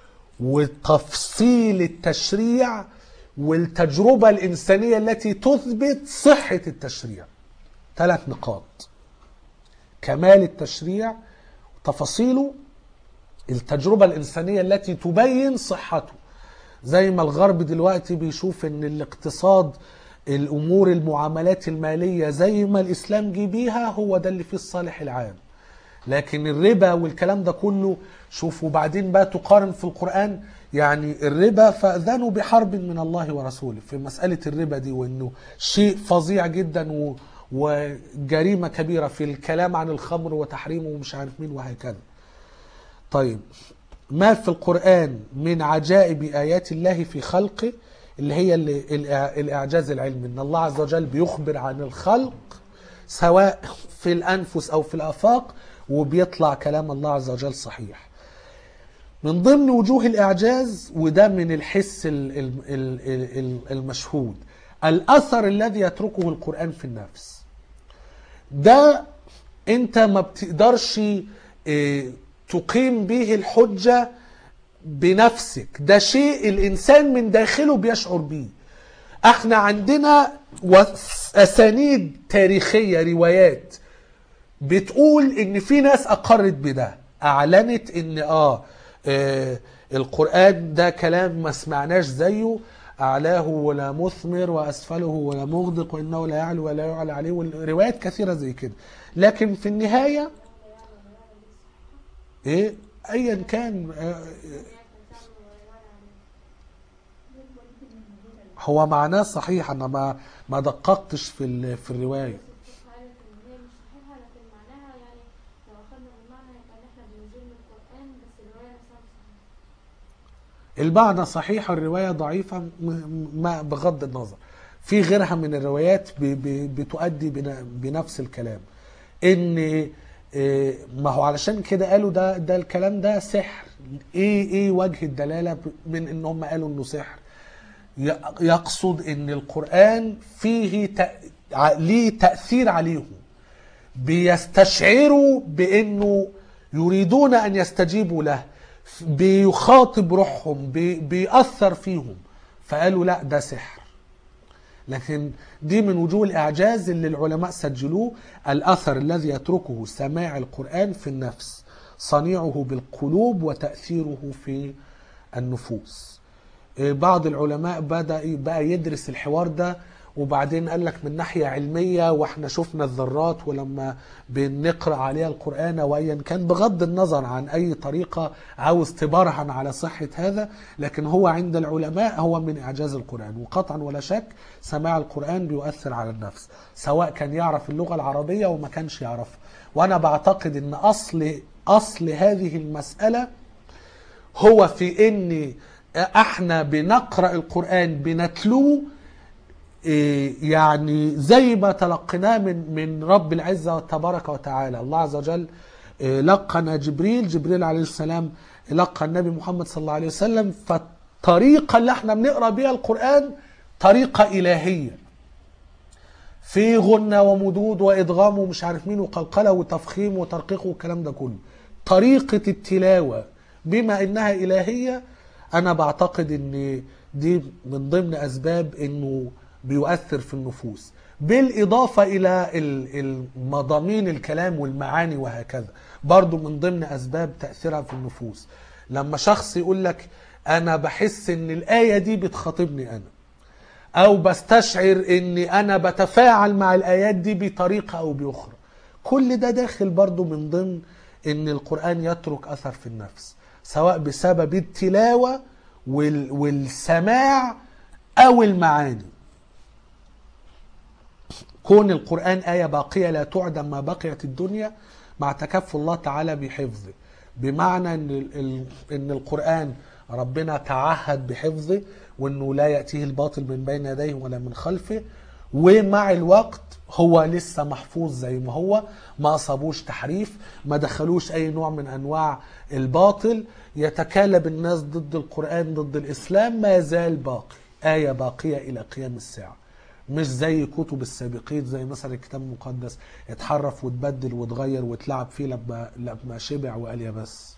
وتفصيل التشريع والتجربة الإنسانية التي تثبت صحة التشريع ثلاث نقاط كمال التشريع تفاصيله التجربة الإنسانية التي تبين صحته زي ما الغرب دلوقتي بيشوف ان الاقتصاد الامور المعاملات الماليه زي ما الاسلام جه بيها هو ده اللي فيه الصالح العام لكن الربا والكلام ده كله شوف وبعدين بقى تقارن في القرآن يعني الربا فأذنوا بحرب من الله ورسوله في مسألة الربا دي وإنه شيء فظيع جدا و وجريمة كبيرة في الكلام عن الخمر وتحريمه ومش عارف مين وهكذا طيب ما في القرآن من عجائب آيات الله في خلقه اللي هي اللي الإع- الإعجاز العلمي إن الله عز وجل بيخبر عن الخلق سواء في الأنفس أو في الآفاق وبيطلع كلام الله عز وجل صحيح من ضمن وجوه الإعجاز وده من الحس ال- ال- ال- ال- المشهود الأثر الذي يتركه القرآن في النفس ده انت ما بتقدرش اه، تقيم به الحجة بنفسك ده شيء الإنسان من داخله بيشعر بيه احنا عندنا وس- أسانيد تاريخية روايات بتقول ان في ناس اقرت بده اعلنت ان اه, آه القرآن ده كلام ما سمعناش زيه أعلاه ولا مثمر وأسفله ولا مغدق وإنه لا يعلو ولا يعلى عليه والروايات كثيرة زي كده لكن في النهاية إيه أيا كان آه، هو معناه صحيح أنا ما ما دققتش في ال- في الرواية حالة إن هي مش صحيحة لكن معناها يعني لو أخدنا بالمعنى يبقى إن إحنا بنزول من القرآن بس الرواية نفسها مش صحيحة. المعنى صحيح الرواية ضعيفة م- ما بغض النظر في غيرها من الروايات ب- ب- بتؤدي بن- بنفس الكلام ان إيه، ما هو علشان كده قالوا ده ده الكلام ده سحر ايه ايه وجه الدلاله ب- من ان هم قالوا انه سحر ي- يقصد ان القران فيه تأ- ع- ليه تاثير عليهم بيستشعروا بانه يريدون ان يستجيبوا له بيخاطب روحهم بي بيأثر فيهم فقالوا لا ده سحر لكن دي من وجوه الإعجاز اللي العلماء سجلوه الأثر الذي يتركه سماع القرآن في النفس صنيعه بالقلوب وتأثيره في النفوس إيه، بعض العلماء بدأ بقى يدرس الحوار ده وبعدين قال لك من ناحية علمية واحنا شفنا الذرات ولما بنقرأ عليها القرآن وأيا كان بغض النظر عن أي طريقة عاوز تبرهن على صحة هذا لكن هو عند العلماء هو من إعجاز القرآن وقطعا ولا شك سماع القرآن بيؤثر على النفس سواء كان يعرف اللغة العربية وما كانش يعرفها وأنا بعتقد أن أصل أصل هذه المسألة هو في ان احنا بنقرا القران بنتلوه إيه، يعني زي ما تلقيناه من من رب العزه تبارك وتعالى الله عز وجل إيه، لقن جبريل جبريل عليه السلام لقى النبي محمد صلى الله عليه وسلم فالطريقه اللي احنا بنقرا بيها القران طريقه الهيه في غنى ومدود وادغام ومش عارف مين وقلقله وتفخيم وترقيق والكلام ده كله طريقه التلاوه بما انها الهيه انا بعتقد ان دي من ضمن اسباب انه بيؤثر في النفوس بالاضافه الى ال- المضامين الكلام والمعاني وهكذا برضو من ضمن اسباب تاثيرها في النفوس لما شخص يقول لك انا بحس ان الايه دي بتخاطبني انا او بستشعر اني انا بتفاعل مع الايات دي بطريقه او باخرى كل ده داخل برضو من ضمن ان القران يترك اثر في النفس سواء بسبب التلاوه وال والسماع او المعاني كون القرآن آية باقية لا تعدم ما بقيت الدنيا مع تكفل الله تعالى بحفظه بمعنى ان ال- ال- ان القرآن ربنا تعهد بحفظه وانه لا يأتيه الباطل من بين يديه ولا من خلفه ومع الوقت هو لسه محفوظ زي ما هو ما أصابوش تحريف ما دخلوش أي نوع من أنواع الباطل يتكالب الناس ضد القرآن ضد الإسلام ما يزال باقي آية باقية إلى قيام الساعة مش زي كتب السابقين زي مثلا الكتاب المقدس اتحرف واتبدل واتغير واتلعب فيه لما لما شبع وقال يا بس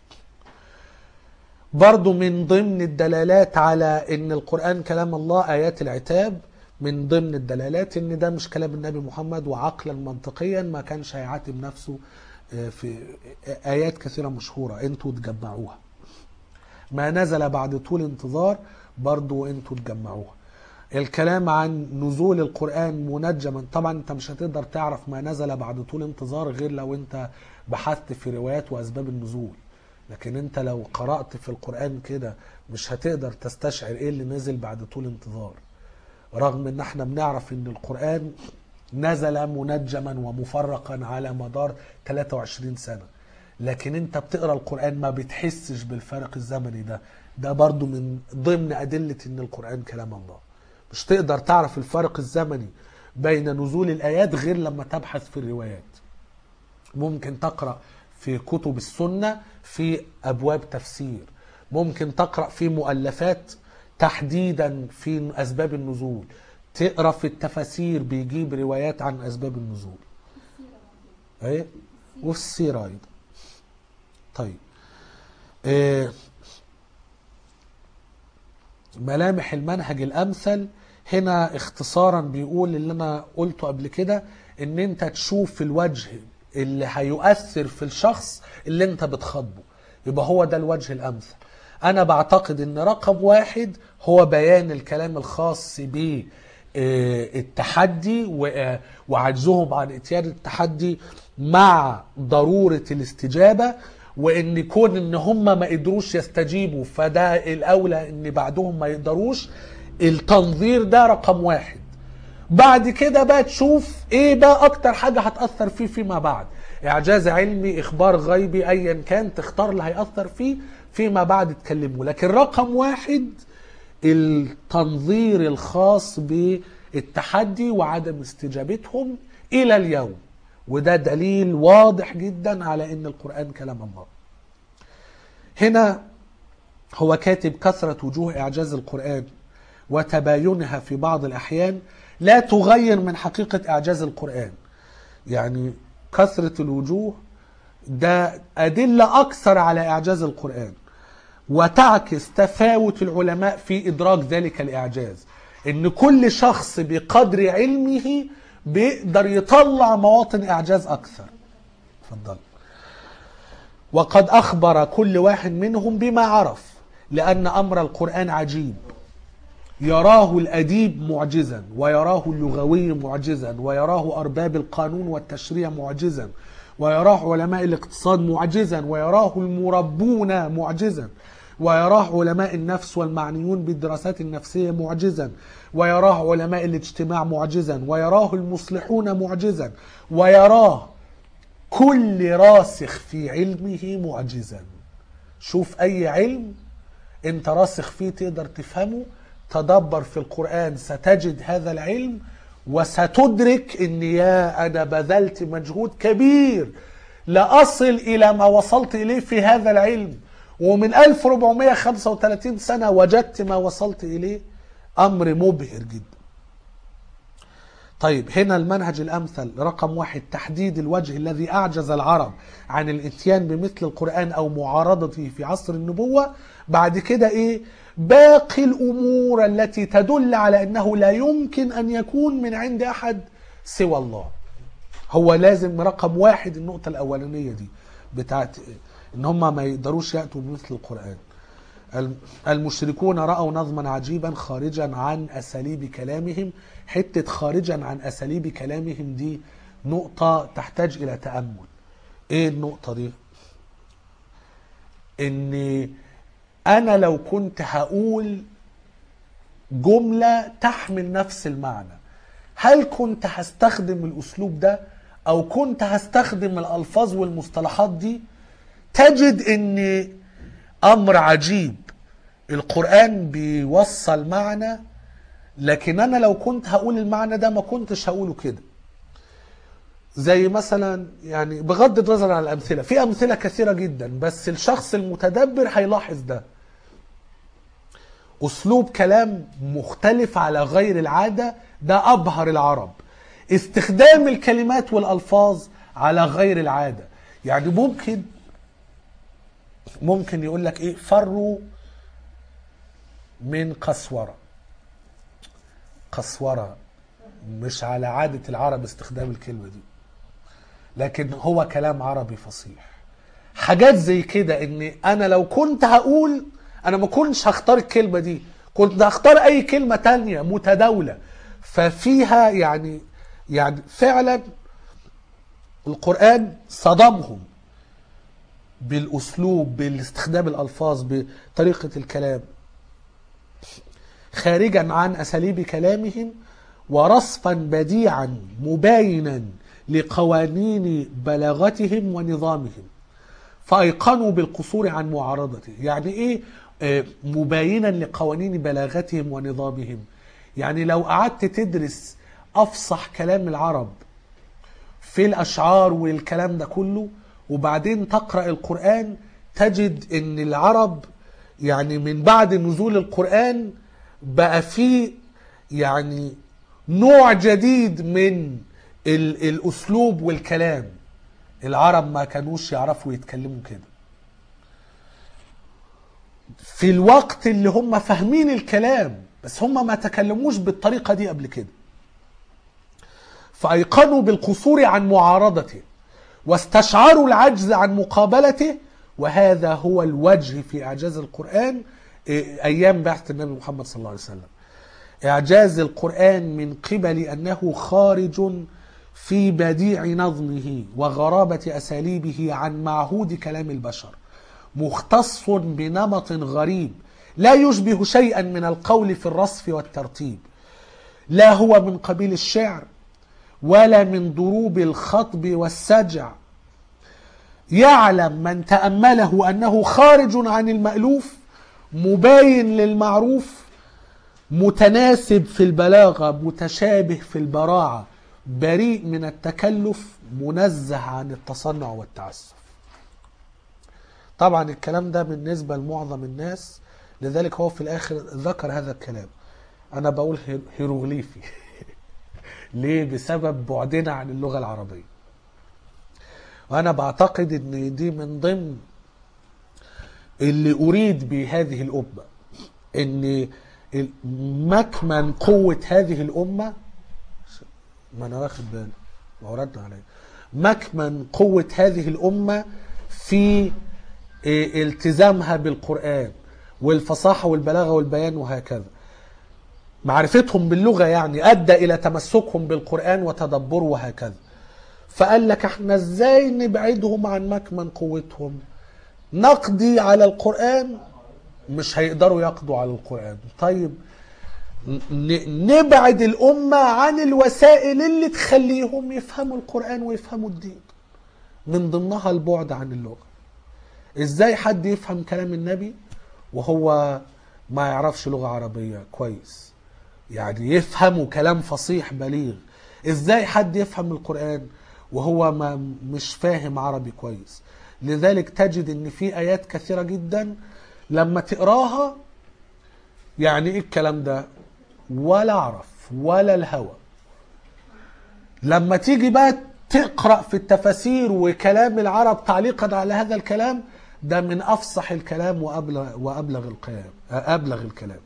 برضو من ضمن الدلالات على ان القرآن كلام الله آيات العتاب من ضمن الدلالات ان ده مش كلام النبي محمد وعقلا منطقيا ما كانش هيعاتب نفسه آه، في آيات كثيرة مشهورة انتوا تجمعوها ما نزل بعد طول انتظار برضو انتوا تجمعوها الكلام عن نزول القرآن منجما طبعا انت مش هتقدر تعرف ما نزل بعد طول انتظار غير لو انت بحثت في روايات واسباب النزول لكن انت لو قرأت في القرآن كده مش هتقدر تستشعر ايه اللي نزل بعد طول انتظار رغم ان احنا بنعرف ان القرآن نزل منجما ومفرقا على مدار 23 سنة لكن انت بتقرا القرآن ما بتحسش بالفرق الزمني ده ده برضو من ضمن أدلة ان القرآن كلام الله مش تقدر تعرف الفرق الزمني بين نزول الآيات غير لما تبحث في الروايات ممكن تقرأ في كتب السنة في أبواب تفسير ممكن تقرأ في مؤلفات تحديدا في أسباب النزول تقرأ في التفاسير بيجيب روايات عن أسباب النزول ايه وفي السيرة أيضا طيب إيه ملامح المنهج الامثل هنا اختصارا بيقول اللي انا قلته قبل كده ان انت تشوف الوجه اللي هيؤثر في الشخص اللي انت بتخاطبه يبقى هو ده الوجه الامثل انا بعتقد ان رقم واحد هو بيان الكلام الخاص ب التحدي و- وعجزهم عن اتيان التحدي مع ضرورة الاستجابة وان كون ان هم ما قدروش يستجيبوا فده الاولى ان بعدهم ما يقدروش التنظير ده رقم واحد بعد كده بقى تشوف ايه بقى اكتر حاجة هتأثر فيه فيما بعد اعجاز علمي اخبار غيبي ايا كان تختار اللي هيأثر فيه فيما بعد تكلمه لكن رقم واحد التنظير الخاص بالتحدي وعدم استجابتهم الى اليوم وده دليل واضح جدا على ان القرآن كلام الله هنا هو كاتب كثرة وجوه إعجاز القرآن وتباينها في بعض الأحيان لا تغير من حقيقة إعجاز القرآن يعني كثرة الوجوه ده أدلة أكثر على إعجاز القرآن وتعكس تفاوت العلماء في إدراك ذلك الإعجاز إن كل شخص بقدر علمه بيقدر يطلع مواطن إعجاز أكثر اتفضل وقد أخبر كل واحد منهم بما عرف لأن أمر القرآن عجيب يراه الأديب معجزا ويراه اللغوي معجزا ويراه أرباب القانون والتشريع معجزا ويراه علماء الاقتصاد معجزا ويراه المربون معجزا ويراه علماء النفس والمعنيون بالدراسات النفسية معجزا ويراه علماء الاجتماع معجزا ويراه المصلحون معجزا ويراه كل راسخ في علمه معجزا شوف أي علم انت راسخ فيه تقدر تفهمه تدبر في القرآن ستجد هذا العلم وستدرك ان يا انا بذلت مجهود كبير لأصل إلى ما وصلت إليه في هذا العلم ومن 1435 سنة وجدت ما وصلت إليه أمر مبهر جدا طيب هنا المنهج الأمثل رقم واحد تحديد الوجه الذي أعجز العرب عن الاتيان بمثل القرآن أو معارضته في عصر النبوة بعد كده إيه باقي الأمور التي تدل على أنه لا يمكن أن يكون من عند أحد سوى الله هو لازم رقم واحد النقطة الأولانية دي بتاعت إن هم ما يقدروش يأتوا بمثل القرآن المشركون رأوا نظما عجيبا خارجا عن أساليب كلامهم حتة خارجا عن أساليب كلامهم دي نقطة تحتاج إلى تأمل إيه النقطة دي؟ إن أنا لو كنت هقول جملة تحمل نفس المعنى هل كنت هستخدم الأسلوب ده أو كنت هستخدم الألفاظ والمصطلحات دي تجد ان امر عجيب القرآن بيوصل معنى لكن انا لو كنت هقول المعنى ده ما كنتش هقوله كده زي مثلا يعني بغض النظر عن الامثله في امثله كثيره جدا بس الشخص المتدبر هيلاحظ ده اسلوب كلام مختلف على غير العاده ده ابهر العرب استخدام الكلمات والالفاظ على غير العاده يعني ممكن ممكن يقول لك ايه فروا من قسورة قسورة مش على عادة العرب استخدام الكلمة دي لكن هو كلام عربي فصيح حاجات زي كده ان انا لو كنت هقول انا ما كنتش هختار الكلمة دي كنت هختار اي كلمة تانية متداولة ففيها يعني يعني فعلا القرآن صدمهم بالاسلوب باستخدام الالفاظ بطريقه الكلام خارجا عن اساليب كلامهم ورصفا بديعا مباينا لقوانين بلاغتهم ونظامهم فايقنوا بالقصور عن معارضته يعني ايه آه، مباينا لقوانين بلاغتهم ونظامهم يعني لو قعدت تدرس افصح كلام العرب في الاشعار والكلام ده كله وبعدين تقرا القران تجد ان العرب يعني من بعد نزول القران بقى في يعني نوع جديد من ال- الاسلوب والكلام العرب ما كانوش يعرفوا يتكلموا كده في الوقت اللي هم فاهمين الكلام بس هم ما تكلموش بالطريقه دي قبل كده فايقنوا بالقصور عن معارضته واستشعروا العجز عن مقابلته وهذا هو الوجه في اعجاز القران إيه، ايام بعثه النبي محمد صلى الله عليه وسلم اعجاز القران من قبل انه خارج في بديع نظمه وغرابه اساليبه عن معهود كلام البشر مختص بنمط غريب لا يشبه شيئا من القول في الرصف والترتيب لا هو من قبيل الشعر ولا من ضروب الخطب والسجع يعلم من تأمله أنه خارج عن المألوف مباين للمعروف متناسب في البلاغة متشابه في البراعة بريء من التكلف منزه عن التصنع والتعسف طبعا الكلام ده بالنسبة لمعظم الناس لذلك هو في الآخر ذكر هذا الكلام أنا بقول هير- هيروغليفي ليه بسبب بعدنا عن اللغة العربية وأنا بعتقد أن دي من ضمن اللي أريد بهذه الأمة أن ال- مكمن قوة هذه الأمة ما أنا واخد بالي ما هو رد عليا مكمن قوة هذه الأمة في إيه، التزامها بالقرآن والفصاحة والبلاغة والبيان وهكذا معرفتهم باللغة يعني أدى إلى تمسكهم بالقرآن وتدبره وهكذا فقال لك احنا ازاي نبعدهم عن مكمن قوتهم نقضي على القرآن مش هيقدروا يقضوا على القرآن طيب ن- نبعد الأمة عن الوسائل اللي تخليهم يفهموا القرآن ويفهموا الدين من ضمنها البعد عن اللغة ازاي حد يفهم كلام النبي وهو ما يعرفش لغة عربية كويس يعني يفهموا كلام فصيح بليغ ازاي حد يفهم القرآن وهو ما مش فاهم عربي كويس لذلك تجد ان في ايات كثيرة جدا لما تقراها يعني ايه الكلام ده ولا اعرف ولا الهوى لما تيجي بقى تقرا في التفاسير وكلام العرب تعليقا على هذا الكلام ده من افصح الكلام وابلغ وابلغ الكلام ابلغ الكلام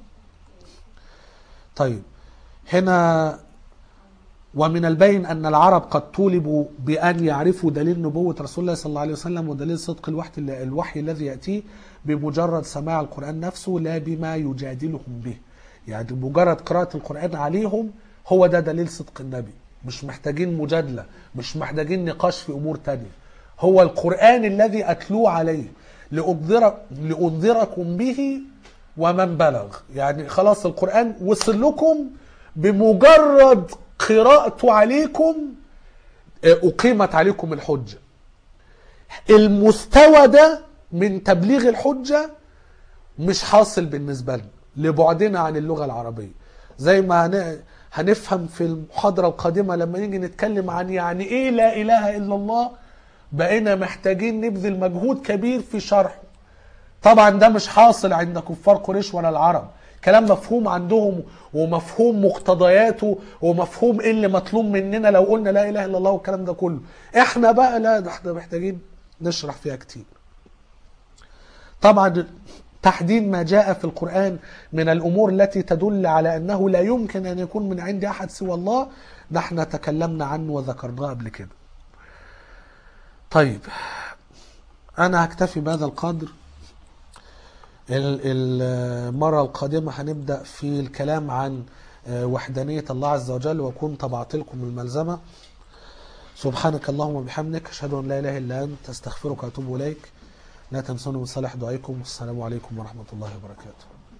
طيب هنا ومن البين أن العرب قد طولبوا بأن يعرفوا دليل نبوة رسول الله صلى الله عليه وسلم ودليل صدق الوحي, الوحي الذي يأتيه بمجرد سماع القرآن نفسه لا بما يجادلهم به يعني مجرد قراءة القرآن عليهم هو ده دليل صدق النبي مش محتاجين مجادلة مش محتاجين نقاش في أمور تانية هو القرآن الذي أتلوه عليه لأنذر لأنذركم به ومن بلغ يعني خلاص القرآن وصل لكم بمجرد قراءته عليكم أقيمت عليكم الحجة المستوى ده من تبليغ الحجة مش حاصل بالنسبة لنا لبعدنا عن اللغة العربية زي ما هن- هنفهم في المحاضرة القادمة لما نيجي نتكلم عن يعني ايه لا اله الا الله بقينا محتاجين نبذل مجهود كبير في شرحه طبعا ده مش حاصل عند كفار قريش ولا العرب كلام مفهوم عندهم ومفهوم مقتضياته ومفهوم ايه اللي مطلوب مننا لو قلنا لا اله الا الله والكلام ده كله احنا بقى لا ده احنا محتاجين نشرح فيها كتير طبعا تحديد ما جاء في القرآن من الأمور التي تدل على أنه لا يمكن أن يكون من عند أحد سوى الله ده احنا تكلمنا عنه وذكرناه قبل كده طيب أنا هكتفي بهذا القدر ال- المرة القادمة هنبدأ في الكلام عن آه، وحدانية الله عز وجل وأكون طبعت لكم الملزمة سبحانك اللهم وبحمدك أشهد أن لا إله إلا أنت أستغفرك وأتوب إليك لا تنسوني من صالح دعائكم والسلام عليكم ورحمة الله وبركاته